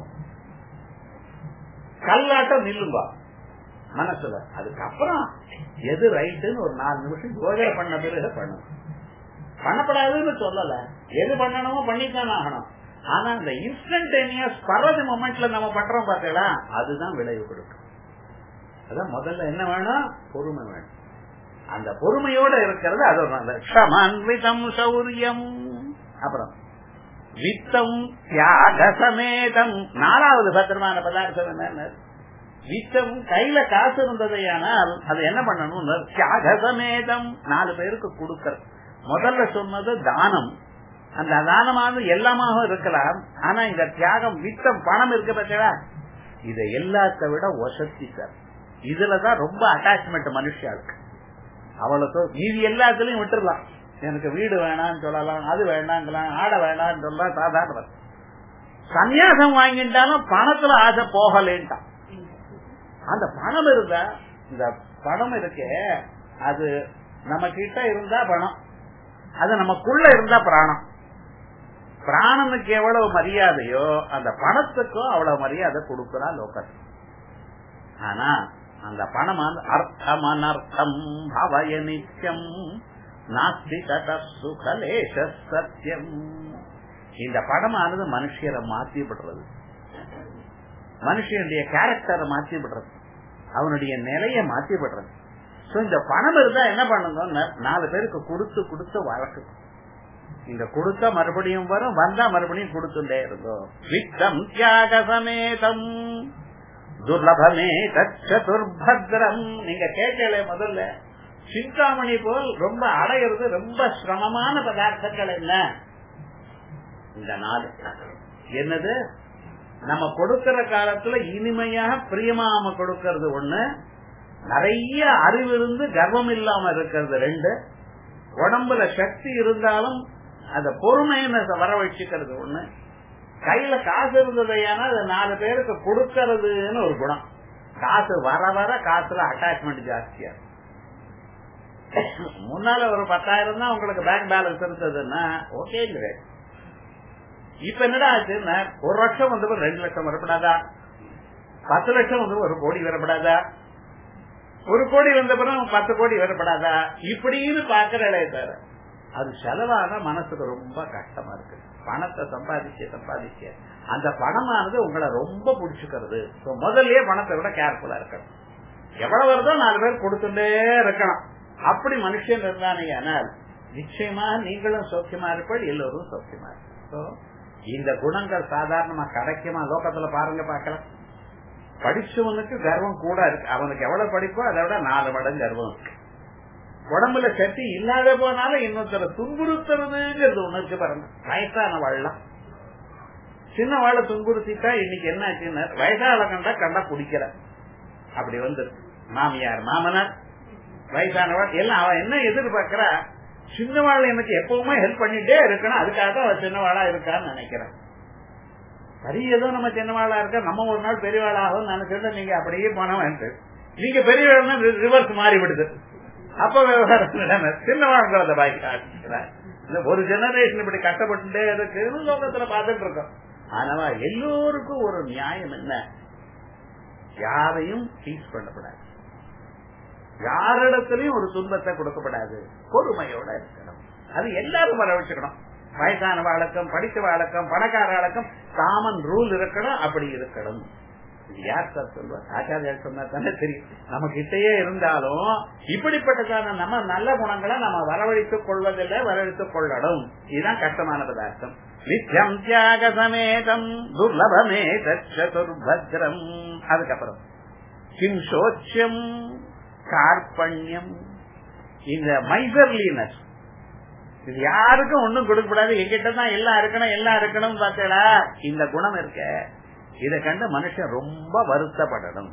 கல்லாட்டம் நில்லுங்க மனசுல அதுக்கப்புறம் எது ரைட்டுன்னு ஒரு நாலு நிமிஷம் யோஜனை பண்ண பிறகு பண்ணணும் பண்ணப்படாதுன்னு சொல்லல எது பண்ணணுமோ பண்ணித்தான் ஆகணும் ஆனா இந்த இன்ஸ்டன்டேனியஸ் பரது மொமெண்ட்ல நம்ம பண்றோம் பார்த்தீங்களா அதுதான் விளைவு கொடுக்கும் அதான் முதல்ல என்ன வேணும் பொறுமை வேணும் அந்த பொறுமையோட இருக்கிறது அது ஒரு க்ஷமான்விதம் சௌரியம் அப்புறம் வித்தம் தியாக சமேதம் நாலாவது பத்திரமான பதார்த்தம் என்ன வித்தம் கையில காசு இருந்ததையானால் அது என்ன பண்ணணும் தியாக சமேதம் நாலு பேருக்கு கொடுக்கறது முதல்ல சொன்னது தானம் அந்த தானமானது எல்லாமாக இருக்கலாம் ஆனா இந்த தியாகம் வித்தம் பணம் இருக்கு பார்த்தா இதை எல்லாத்த விட ஒசத்தி சார் இதுலதான் ரொம்ப அட்டாச்மெண்ட் மனுஷாளுக்கு அவ்வளவு மீதி எல்லாத்துலயும் விட்டுறலாம் எனக்கு வீடு வேணாம்னு சொல்லலாம் அது வேண்டாங்கலாம் ஆட வேண்டாம்னு சொல்லலாம் சாதாரண சன்னியாசம் வாங்கிட்டாலும் பணத்துல ஆசை போகலேன்ட்டான் அந்த பணம் இருந்தா இந்த பணம் இருக்கே அது நம்ம கிட்ட இருந்தா பணம் அது நமக்குள்ள இருந்தா பிராணம் பிராணனுக்கு எவ்வளவு மரியாதையோ அந்த பணத்துக்கும் அவ்வளவு மரியாதை கொடுக்கிறா லோகத்தில் ஆனா அந்த பணம் அர்த்தம் அனர்த்தம் பவய நித்தியம் நாஸ்தி தத சுகலேஷ சத்தியம் இந்த படமானது மனுஷரை மாற்றி விடுறது மனுஷனுடைய கேரக்டரை மாற்றி விடுறது அவனுடைய நிலைய மாற்றி விடுறது சோ இந்த பணம் இருந்தா என்ன பண்ணுங்க நாலு பேருக்கு கொடுத்து கொடுத்து வழக்கு இந்த கொடுத்தா மறுபடியும் வரும் வந்தா மறுபடியும் கொடுத்துட்டே இருந்தோம் வித்தம் தியாக சமேதம் துர்லபமே தற்சதுர்பத்ரம் நீங்க கேட்கல முதல்ல சிந்தாமணி போல் ரொம்ப அடையிறது ரொம்ப சிரமமான பதார்த்தங்கள் என்ன இந்த நாள் என்னது நம்ம கொடுக்கிற காலத்துல இனிமையாக பிரியமாம கொடுக்கறது ஒண்ணு நிறைய அறிவு இருந்து கர்வம் இல்லாம இருக்கிறது ரெண்டு உடம்புல சக்தி இருந்தாலும் அந்த பொறுமையின வரவழைச்சுக்கிறது ஒண்ணு கையில காசு இருந்ததையானா அது நாலு பேருக்கு கொடுக்கறதுன்னு ஒரு குணம் காசு வர வர காசுல அட்டாச்மெண்ட் ஜாஸ்தியா முன்னால ஒரு பத்தாயிரம் தான் உங்களுக்கு பேங்க் பேலன்ஸ் இருந்ததுன்னா ஓகே இப்ப என்னடா ஆச்சுன்னா ஒரு லட்சம் வந்து ரெண்டு லட்சம் வரப்படாதா பத்து லட்சம் வந்து ஒரு கோடி வரப்படாதா ஒரு கோடி வந்த பிறகு பத்து கோடி வரப்படாதா இப்படின்னு பாக்குறே தவிர அது செலவான மனசுக்கு ரொம்ப கஷ்டமா இருக்கு பணத்தை சம்பாதிக்க சம்பாதிக்க அந்த பணமானது உங்களை ரொம்ப பிடிச்சுக்கிறது முதல்லயே பணத்தை விட கேர்ஃபுல்லா இருக்கணும் எவ்வளவு வருதோ நாலு பேர் கொடுத்துட்டே இருக்கணும் அப்படி மனுஷன் இருந்தானே ஆனால் நிச்சயமா நீங்களும் சௌக்கியமா இருப்பீள் எல்லோரும் சௌக்கியமா இருக்கும் இந்த குணங்கள் சாதாரணமா கிடைக்குமா லோகத்துல பாருங்க பாக்கலாம் படிச்சவனுக்கு கர்வம் கூட இருக்கு அவனுக்கு எவ்வளவு படிப்போ அதை விட நாலு மடங்கு கர்வம் இருக்கு உடம்புல சக்தி இல்லாத போனாலும் இன்னொருத்தர துன்புறுத்துறதுங்கிறது ஒண்ணு இருக்கு பாருங்க வயசான வாழலாம் சின்ன வாழ துன்புறுத்திட்டா இன்னைக்கு என்ன ஆச்சுன்னா வயசான கண்டா கண்டா பிடிக்கிற அப்படி வந்து மாமியார் மாமனார் வயசானவள் எல்லாம் அவன் என்ன எதிர்பார்க்கிறா சின்னவாள் எனக்கு எப்பவுமே ஹெல்ப் பண்ணிட்டே இருக்கணும் அதுக்காக தான் அவன் சின்னவாளா இருக்கான்னு நினைக்கிறேன் சரி ஏதோ நம்ம சின்னவாளா இருக்க நம்ம ஒரு நாள் பெரியவாளாகும் நினைச்சிட்டு நீங்க அப்படியே போனவன் நீங்க பெரியவாள்னா ரிவர்ஸ் மாறி விடுது அப்ப விவகாரம் சின்னவாழ்கிறத பாய்க்கிறார் ஒரு ஜெனரேஷன் இப்படி கஷ்டப்பட்டுட்டே இருக்குன்னு லோகத்துல பார்த்துட்டு இருக்கோம் ஆனா எல்லோருக்கும் ஒரு நியாயம் என்ன யாரையும் டீச் பண்ணப்படாது யாரிடத்திலையும் ஒரு துன்பத்தை கொடுக்கப்படாது பொறுமையோட இருக்கணும் அது எல்லாரும் வர வச்சுக்கணும் வயசான வழக்கம் படித்த வழக்கம் பணக்கார வழக்கம் காமன் ரூல் இருக்கணும் அப்படி இருக்கணும் இது யார் சார் சொல்வார் ஆச்சாரியார் சொன்னா தானே தெரியும் நம்ம கிட்டயே இருந்தாலும் இப்படிப்பட்டதான நம்ம நல்ல குணங்களை நம்ம வரவழைத்துக் கொள்வதில்லை வரவழைத்துக் கொள்ளணும் இதுதான் கஷ்டமான பதார்த்தம் நித்தியம் தியாக சமேதம் துர்லபமே தர்பத்ரம் அதுக்கப்புறம் கிம் சோச்சியம் கார்பண்யம் இந்த மைசர்லினஸ் இது யாருக்கும் ஒண்ணும் கொடுக்கக்கூடாது எங்கிட்ட தான் எல்லாம் இருக்கணும் எல்லாம் இருக்கணும் பார்த்தா இந்த குணம் இருக்க இதை கண்டு மனுஷன் ரொம்ப வருத்தப்படணும்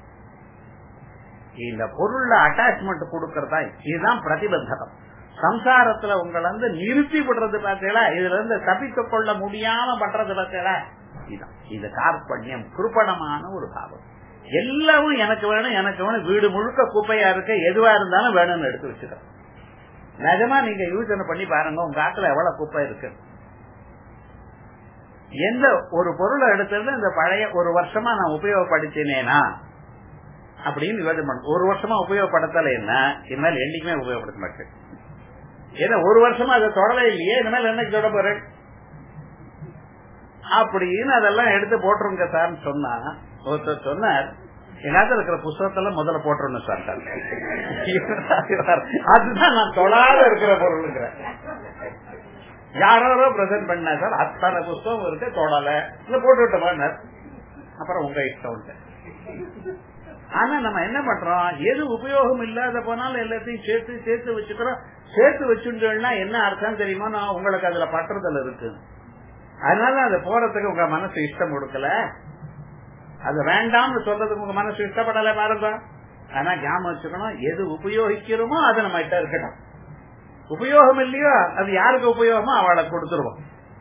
இந்த பொருள்ல அட்டாச்மெண்ட் கொடுக்கறதா இதுதான் பிரதிபந்தகம் சம்சாரத்துல உங்களை வந்து நிறுத்தி விடுறது பார்த்தீங்களா இதுல இருந்து தப்பித்துக் கொள்ள முடியாம பண்றது பார்த்தீங்களா இதுதான் இது கார்பண்யம் குருப்பணமான ஒரு பாவம் எல்லாமும் எனக்கு வேணும் எனக்கு வேணும் வீடு முழுக்க குப்பையா இருக்க எதுவா இருந்தாலும் வேணும்னு எடுத்து வச்சுக்கிறேன் நிஜமா நீங்க யோசனை பண்ணி பாருங்க உங்க காட்டுல எவ்வளவு குப்பை இருக்கு எந்த ஒரு பொருளை எடுத்தது இந்த பழைய ஒரு வருஷமா நான் உபயோகப்படுத்தினேனா அப்படின்னு யோசனை பண்ண ஒரு வருஷமா உபயோகப்படுத்தல என்ன இனிமேல் என்னைக்குமே உபயோகப்படுத்த மாட்டேன் ஏன்னா ஒரு வருஷமா அதை தொடல இல்லையே இனிமேல் என்னைக்கு தொட போறேன் அப்படின்னு அதெல்லாம் எடுத்து போட்டுருங்க சார்னு சொன்னா ஒருத்தர் சொன்னார் எங்காவது இருக்கிற புஸ்தகத்தெல்லாம் முதல்ல போட்டுருணும் சார் அதுதான் நான் தொழாத இருக்கிற பொருளுங்கிறேன் யாரோ பிரசன்ட் பண்ண சார் அத்தனை புஸ்தகம் இருக்கு தொடல இல்ல போட்டு விட்டோம் அப்புறம் உங்க இஷ்டம் ஆனா நம்ம என்ன பண்றோம் எது உபயோகம் இல்லாத போனாலும் எல்லாத்தையும் சேர்த்து சேர்த்து வச்சுக்கிறோம் சேர்த்து வச்சுட்டோம்னா என்ன அர்த்தம் தெரியுமா நான் உங்களுக்கு அதுல பற்றுதல் இருக்கு அதனால அது போறதுக்கு உங்க மனசு இஷ்டம் கொடுக்கல அது வேண்டாம்னு சொல்றதுக்கு உங்க மனசு இஷ்டப்படல பாருங்க ஆனா ஞாபகம் வச்சுக்கணும் எது உபயோகிக்கிறோமோ அது நம்ம கிட்ட இருக்கணும் உபயோகம் இல்லையோ அது யாருக்கு உபயோகமோ அவளை கொடுத்துருவோம்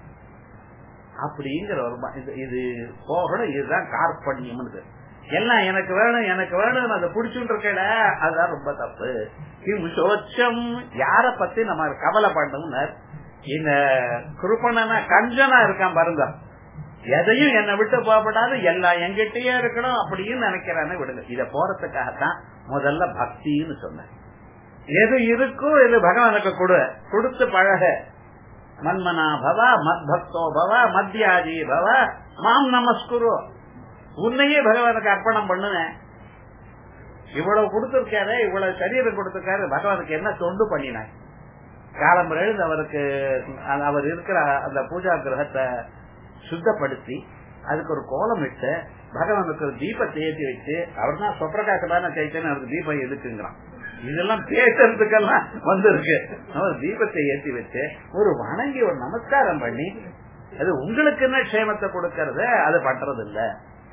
அப்படிங்கிற ஒரு ம- இது- இது போகணும் இதுதான் கார்பண்யம் எல்லாம் எனக்கு வேணும் எனக்கு வேணும் அதை புடிச்சுட்டு இருக்கல அதுதான் ரொம்ப தப்பு கிம் சோச்சம் யார பத்தி நம்ம கவலைப்படணும்னு இந்த குருப்பனா கஞ்சனா இருக்கான் பாருங்க எதையும் என்னை விட்டு போகப்படாது எல்லாம் எங்கிட்டயே இருக்கணும் அப்படின்னு நினைக்கிறான்னு விடுங்க இத போறதுக்காகத்தான் முதல்ல பக்தின்னு சொன்னேன் எது இருக்கோ இது பகவானுக்கு கொடு கொடுத்து பழக மன்மனா பவ மத் பக்தோ பவ மத்தியாஜி பவ மாம் நமஸ்குரு உன்னையே பகவானுக்கு அர்ப்பணம் பண்ணுனேன் இவ்வளவு கொடுத்திருக்காரு இவ்வளவு சரீரம் கொடுத்திருக்காரு பகவானுக்கு என்ன தொண்டு பண்ணினாய் காலம் எழுந்து அவருக்கு அவர் இருக்கிற அந்த பூஜா கிரகத்தை சுத்தப்படுத்தி அதுக்கு ஒரு கோலம் இட்டு பகவானுக்கு ஒரு தீபத்தை ஏற்றி வச்சு அவர் தான் சொப்பிரகாசமான சைத்தன் அவருக்கு தீபம் எதுக்குங்கிறான் இதெல்லாம் பேசுறதுக்கெல்லாம் வந்திருக்கு அவர் தீபத்தை ஏற்றி வச்சு ஒரு வணங்கி ஒரு நமஸ்காரம் பண்ணி அது உங்களுக்கு என்ன க்ஷேமத்தை கொடுக்கறது அது பண்றது இல்ல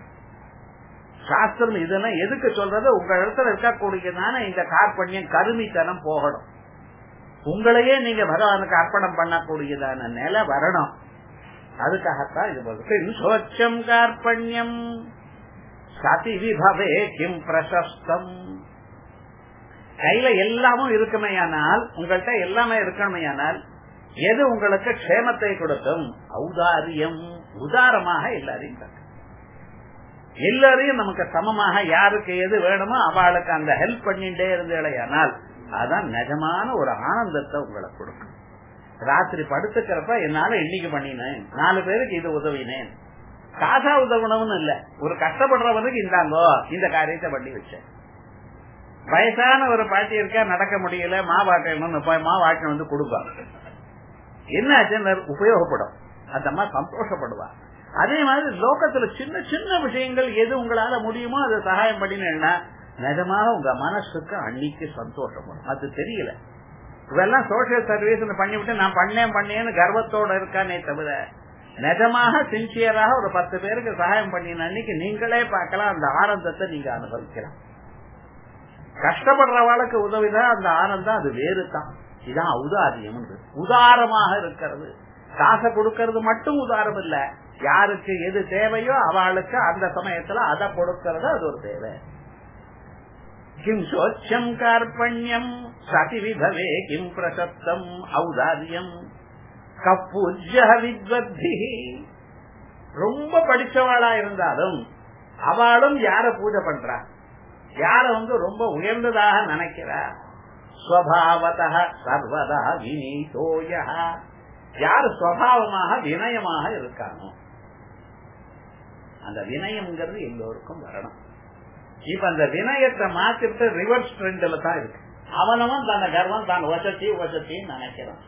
சாஸ்திரம் இதெல்லாம் எதுக்கு சொல்றது உங்க இடத்துல இருக்கக்கூடியதான இந்த கார்பண்யம் கருமித்தனம் போகணும் உங்களையே நீங்க பகவானுக்கு அர்ப்பணம் பண்ணக்கூடியதான நிலை வரணும் அதுக்காகத்தான் இது போது சோச்சம் கார்பண்யம் சதி விபவே கிம் பிரசஸ்தம் கையில எல்லாமும் இருக்குமையானால் உங்கள்கிட்ட எல்லாமே இருக்கணுமையானால் எது உங்களுக்கு க்ஷேமத்தை கொடுக்கும் ஔதாரியம் உதாரமாக எல்லாரையும் தரும். எல்லாரையும் நமக்கு சமமாக யாருக்கு எது வேணுமோ அவளுக்கு அந்த ஹெல்ப் பண்ணிட்டே இருந்தேனால் அதான் நிஜமான ஒரு ஆனந்தத்தை உங்களுக்கு கொடுக்கும் ராத்திரி படுத்துக்கிறப்ப என்னால இன்னைக்கு பண்ணினேன் நாலு பேருக்கு இது உதவினேன் காசா உதவணும்னு இல்ல ஒரு கஷ்டப்படுறவனுக்கு இந்தாங்கோ இந்த காரியத்தை பண்ணி வச்சேன் வயசான ஒரு பாட்டி இருக்கா நடக்க முடியல மாவாட்டணும் போய் மாவாட்டம் வந்து கொடுப்பாங்க என்ன ஆச்சுன்னு உபயோகப்படும் அந்த அம்மா சந்தோஷப்படுவா அதே மாதிரி லோகத்துல சின்ன சின்ன விஷயங்கள் எது உங்களால முடியுமோ அதை சகாயம் பண்ணினா நிஜமாக உங்க மனசுக்கு அன்னைக்கு சந்தோஷப்படும் அது தெரியல இதெல்லாம் சோசியல் சர்வீஸ் பண்ணிவிட்டு நான் பண்ணேன் பண்ணேன்னு கர்வத்தோட இருக்கானே தவிர நிஜமாக சின்சியராக ஒரு பத்து பேருக்கு சகாயம் பண்ணின அன்னைக்கு நீங்களே பார்க்கலாம் அந்த ஆனந்தத்தை நீங்க அனுபவிக்கலாம் கஷ்டப்படுறவாளுக்கு உதவிதான் அந்த ஆனந்தம் அது வேறு தான் இதான் உதாரியம் உதாரமாக இருக்கிறது காசை கொடுக்கறது மட்டும் உதாரம் இல்ல யாருக்கு எது தேவையோ அவளுக்கு அந்த சமயத்துல அதை கொடுக்கறது அது ஒரு தேவை கிம் சோச்சம் கார்பண்யம் சதி விதவே கிம் பிரசப்தம் ஔதாரியம் கப்பூஜ்ய வித்வத்தி ரொம்ப படிச்சவாளா இருந்தாலும் அவளும் யார பூஜை பண்றா யார வந்து ரொம்ப உயர்ந்ததாக நினைக்கிறா ஸ்வபாவத சர்வதா வினீதோய யார் சுவாவமாக வினயமாக இருக்கானோ அந்த வினயம்ங்கிறது எல்லோருக்கும் வரணும் இப்ப அந்த வினயத்தை மாத்திட்டு ரிவர்ஸ் ட்ரெண்ட்ல தான் இருக்கு அவனவன் தன்னை கர்வம் தான் வசதி வசத்தின்னு நினைக்கிறான்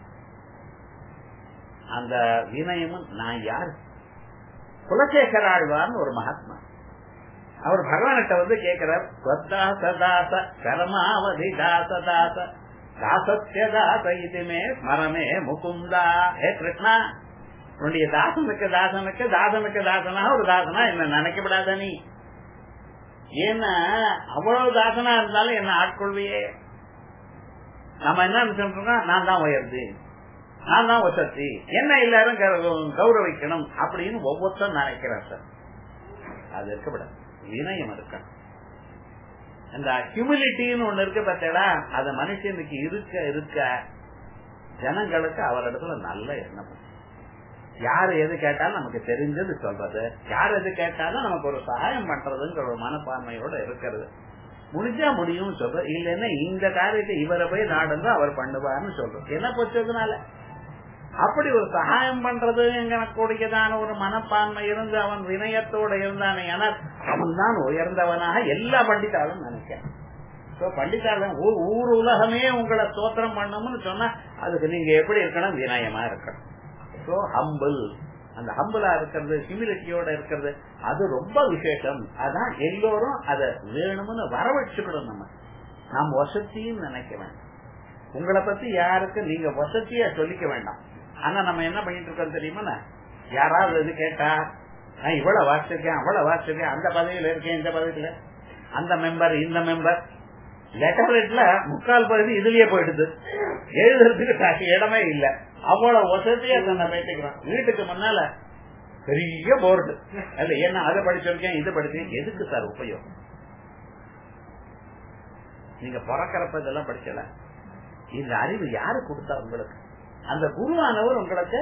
அந்த வினயமும் நான் யார் குலசேகராழ்வார்னு ஒரு மகாத்மா அவர் பகவான்கிட்ட வந்து கேட்கிறார் ஸ்வத்தாச தாச கர்மாவதி தாச தாச தாசத்திய தாச இதுமே ஸ்மரமே முகுந்தா ஹே கிருஷ்ணா உன்னுடைய தாசனுக்கு தாசனுக்கு தாசனுக்கு தாசனாக ஒரு தாசனா என்ன நினைக்கப்படாத நீ ஏன்னா அவ்வளவு தாசனா இருந்தாலும் என்ன ஆட்கொள்வியே நம்ம என்ன நினைச்சோம்னா நான் தான் உயர்ந்து நான் தான் வசதி என்ன எல்லாரும் கௌரவிக்கணும் அப்படின்னு ஒவ்வொருத்தரும் நினைக்கிறார் சார் அது இருக்கப்படாது வினயம் இருக்கணும் அந்த ஹியூமிலிட்டின்னு ஒண்ணு இருக்கு பார்த்தா அது மனுஷனுக்கு இருக்க இருக்க ஜனங்களுக்கு அவரிடத்துல நல்ல எண்ணம் யாரு எது கேட்டாலும் நமக்கு தெரிஞ்சது சொல்றது யார் எது கேட்டாலும் நமக்கு ஒரு சகாயம் பண்றதுங்கிற ஒரு மனப்பான்மையோட இருக்கிறது முடிஞ்சா முடியும் சொல்றது இல்லைன்னா இந்த காரியத்தை இவரை போய் நாடுங்க அவர் பண்ணுவார்னு சொல்றது என்ன போச்சதுனால அப்படி ஒரு சகாயம் பண்றது கூடியதான ஒரு மனப்பான்மை இருந்து அவன் வினயத்தோட இருந்தானே ஏன்னா அவன் தான் உயர்ந்தவனாக எல்லா பண்டிதாலும் நினைக்கிறான் பண்டிதாலும் ஊர் உலகமே உங்களை சோத்திரம் பண்ணணும்னு சொன்னா அதுக்கு நீங்க எப்படி இருக்கணும் வினயமா இருக்கணும் சோ ஹம்பிள் அந்த ஹம்பிளா இருக்கிறது ஹியூமிலிட்டியோட இருக்கிறது அது ரொம்ப விசேஷம் அதான் எல்லோரும் அதை வேணும்னு வரவழைச்சுக்கணும் நம்ம நாம் வசத்தின்னு நினைக்க வேண்டாம் உங்களை பத்தி யாருக்கு நீங்க வசதியா சொல்லிக்க வேண்டாம் ஆனா நம்ம என்ன பண்ணிட்டு இருக்கோம் தெரியுமா யாராவது இது கேட்டா நான் இவ்வளவு வாசிச்சிருக்கேன் அவ்வளவு வாசிச்சிருக்கேன் அந்த பதவியில இருக்கேன் இந்த பதவியில அந்த மெம்பர் இந்த மெம்பர் லெட்டர் ஹெட்ல முக்கால் பகுதி இதுலயே போயிடுது எழுதுறதுக்கு இடமே இல்ல அவ்வளவு வசதியா தன்னை பேசிக்கிறான் வீட்டுக்கு முன்னால பெரிய போர்டு அல்ல என்ன அதை படிச்சிருக்கேன் இது படிச்சேன் எதுக்கு சார் உபயோகம் நீங்க பிறக்கிறப்ப இதெல்லாம் படிக்கல இந்த அறிவு யாரு கொடுத்தா உங்களுக்கு அந்த குருவானவர் உங்களுக்கு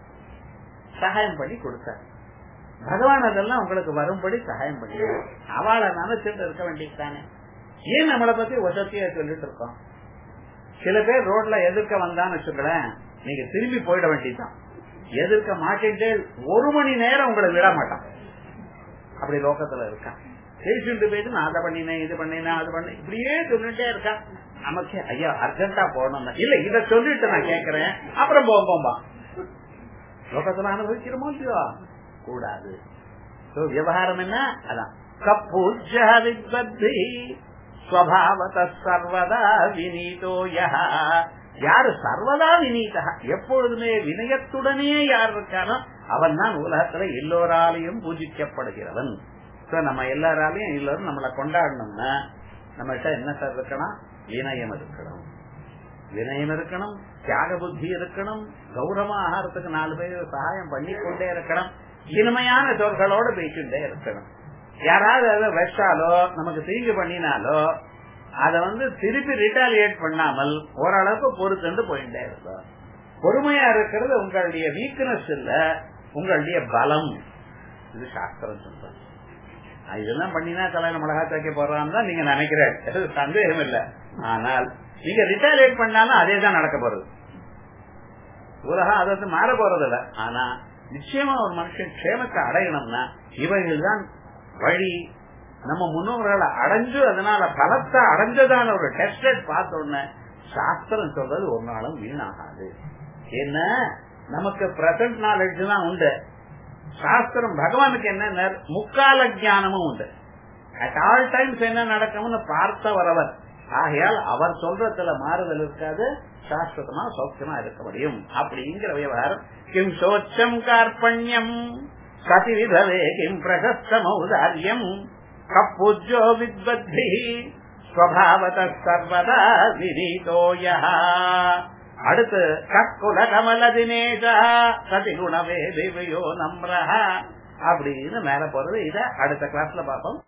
சகாயம் பண்ணி கொடுத்தார் பகவான் அதெல்லாம் உங்களுக்கு வரும்படி சகாயம் பண்ணி அவளை நினைச்சிட்டு இருக்க வேண்டியது தானே ஏன் நம்மளை பத்தி வசதியா சொல்லிட்டு இருக்கோம் சில பேர் ரோட்ல எதிர்க்க வந்தான்னு வச்சுக்கலேன் நீங்க திரும்பி போயிட வேண்டியதுதான் எதிர்க்க மாட்டிட்டு ஒரு மணி நேரம் உங்களை விட மாட்டான் அப்படி லோக்கத்துல இருக்கான் பேசிட்டு போயிட்டு நான் அதை பண்ணினேன் இது பண்ணினேன் அது பண்ணேன் இப்படியே சொல்லிட்டே இருக்கான் நமக்கு ஐயா அர்ஜென்டா போகணும் இல்ல இத சொல்லிட்டு நான் கேக்குறேன் அப்புறம் போம்போம்பா லோகத்துல அனுபவிக்கிறோமோ இல்லையோ கூடாது விவகாரம் என்ன அதான் கப்பூஜ வித்வத்தி ஸ்வபாவத சர்வதா வினீதோ யாரு சர்வதா வினீதா எப்பொழுதுமே வினயத்துடனே யார் இருக்கானோ அவன் தான் உலகத்துல எல்லோராலையும் பூஜிக்கப்படுகிறவன் நம்ம எல்லாராலையும் எல்லாரும் நம்மளை கொண்டாடணும்னா நம்மகிட்ட என்ன சார் இருக்கணும் வினயம் இருக்கணும் வினயம் இருக்கணும் தியாக புத்தி இருக்கணும் கௌரவ ஆகாரத்துக்கு நாலு பேர் சகாயம் பண்ணி கொண்டே இருக்கணும் இனிமையான சொற்களோட பேசிட்டே இருக்கணும் யாராவது அதை வச்சாலோ நமக்கு தீங்கு பண்ணினாலோ அத வந்து திருப்பி ரிட்டாலியேட் பண்ணாமல் ஓரளவுக்கு பொறுத்துண்டு போயிட்டே இருக்கும் பொறுமையா இருக்கிறது உங்களுடைய வீக்னஸ் இல்ல உங்களுடைய பலம் இது சாஸ்திரம் சொல்றேன் இதெல்லாம் பண்ணினா கல்யாண மிளகா தைக்க போறான்னு தான் நீங்க நினைக்கிறேன் சந்தேகம் இல்ல ஆனால் நீங்க ரிட்டாலியேட் பண்ணாலும் அதே தான் நடக்க போறது உலகம் அதை மாற போறது இல்ல ஆனா நிச்சயமா ஒரு மனுஷன் க்ஷேமத்தை அடையணும்னா இவைகள் தான் வழி நம்ம முன்னோர்களை அடைஞ்சு அதனால பலத்தை அடைஞ்சதான ஒரு டெஸ்டட் பார்த்தோன்னு சாஸ்திரம் சொல்றது ஒரு நாளும் வீணாகாது என்ன நமக்கு பிரசன்ட் நாலேஜ் தான் உண்டு சாஸ்திரம் பகவானுக்கு என்ன முக்கால ஜானமும் உண்டு அட் ஆல் டைம்ஸ் என்ன நடக்கும்னு பார்த்த வரவர் ஆகையால் அவர் சொல்றதுல மாறுதல் இருக்காது சாஸ்திரமா சௌக்கியமா இருக்க முடியும் அப்படிங்கிற விவகாரம் கிம் சோச்சம் கார்பண்யம் சதிவிதவே கிம் பிரசஸ்த மௌதாரியம் கப்புஜோ வித்வத்தி ஸ்வபாவத சர்வதா விரீதோய அடுத்து கக்குல கமல தினேஷா சதிகுணவே திவ்யோ நம்ரஹ அப்படின்னு மேல போறது இத அடுத்த கிளாஸ்ல பார்ப்போம்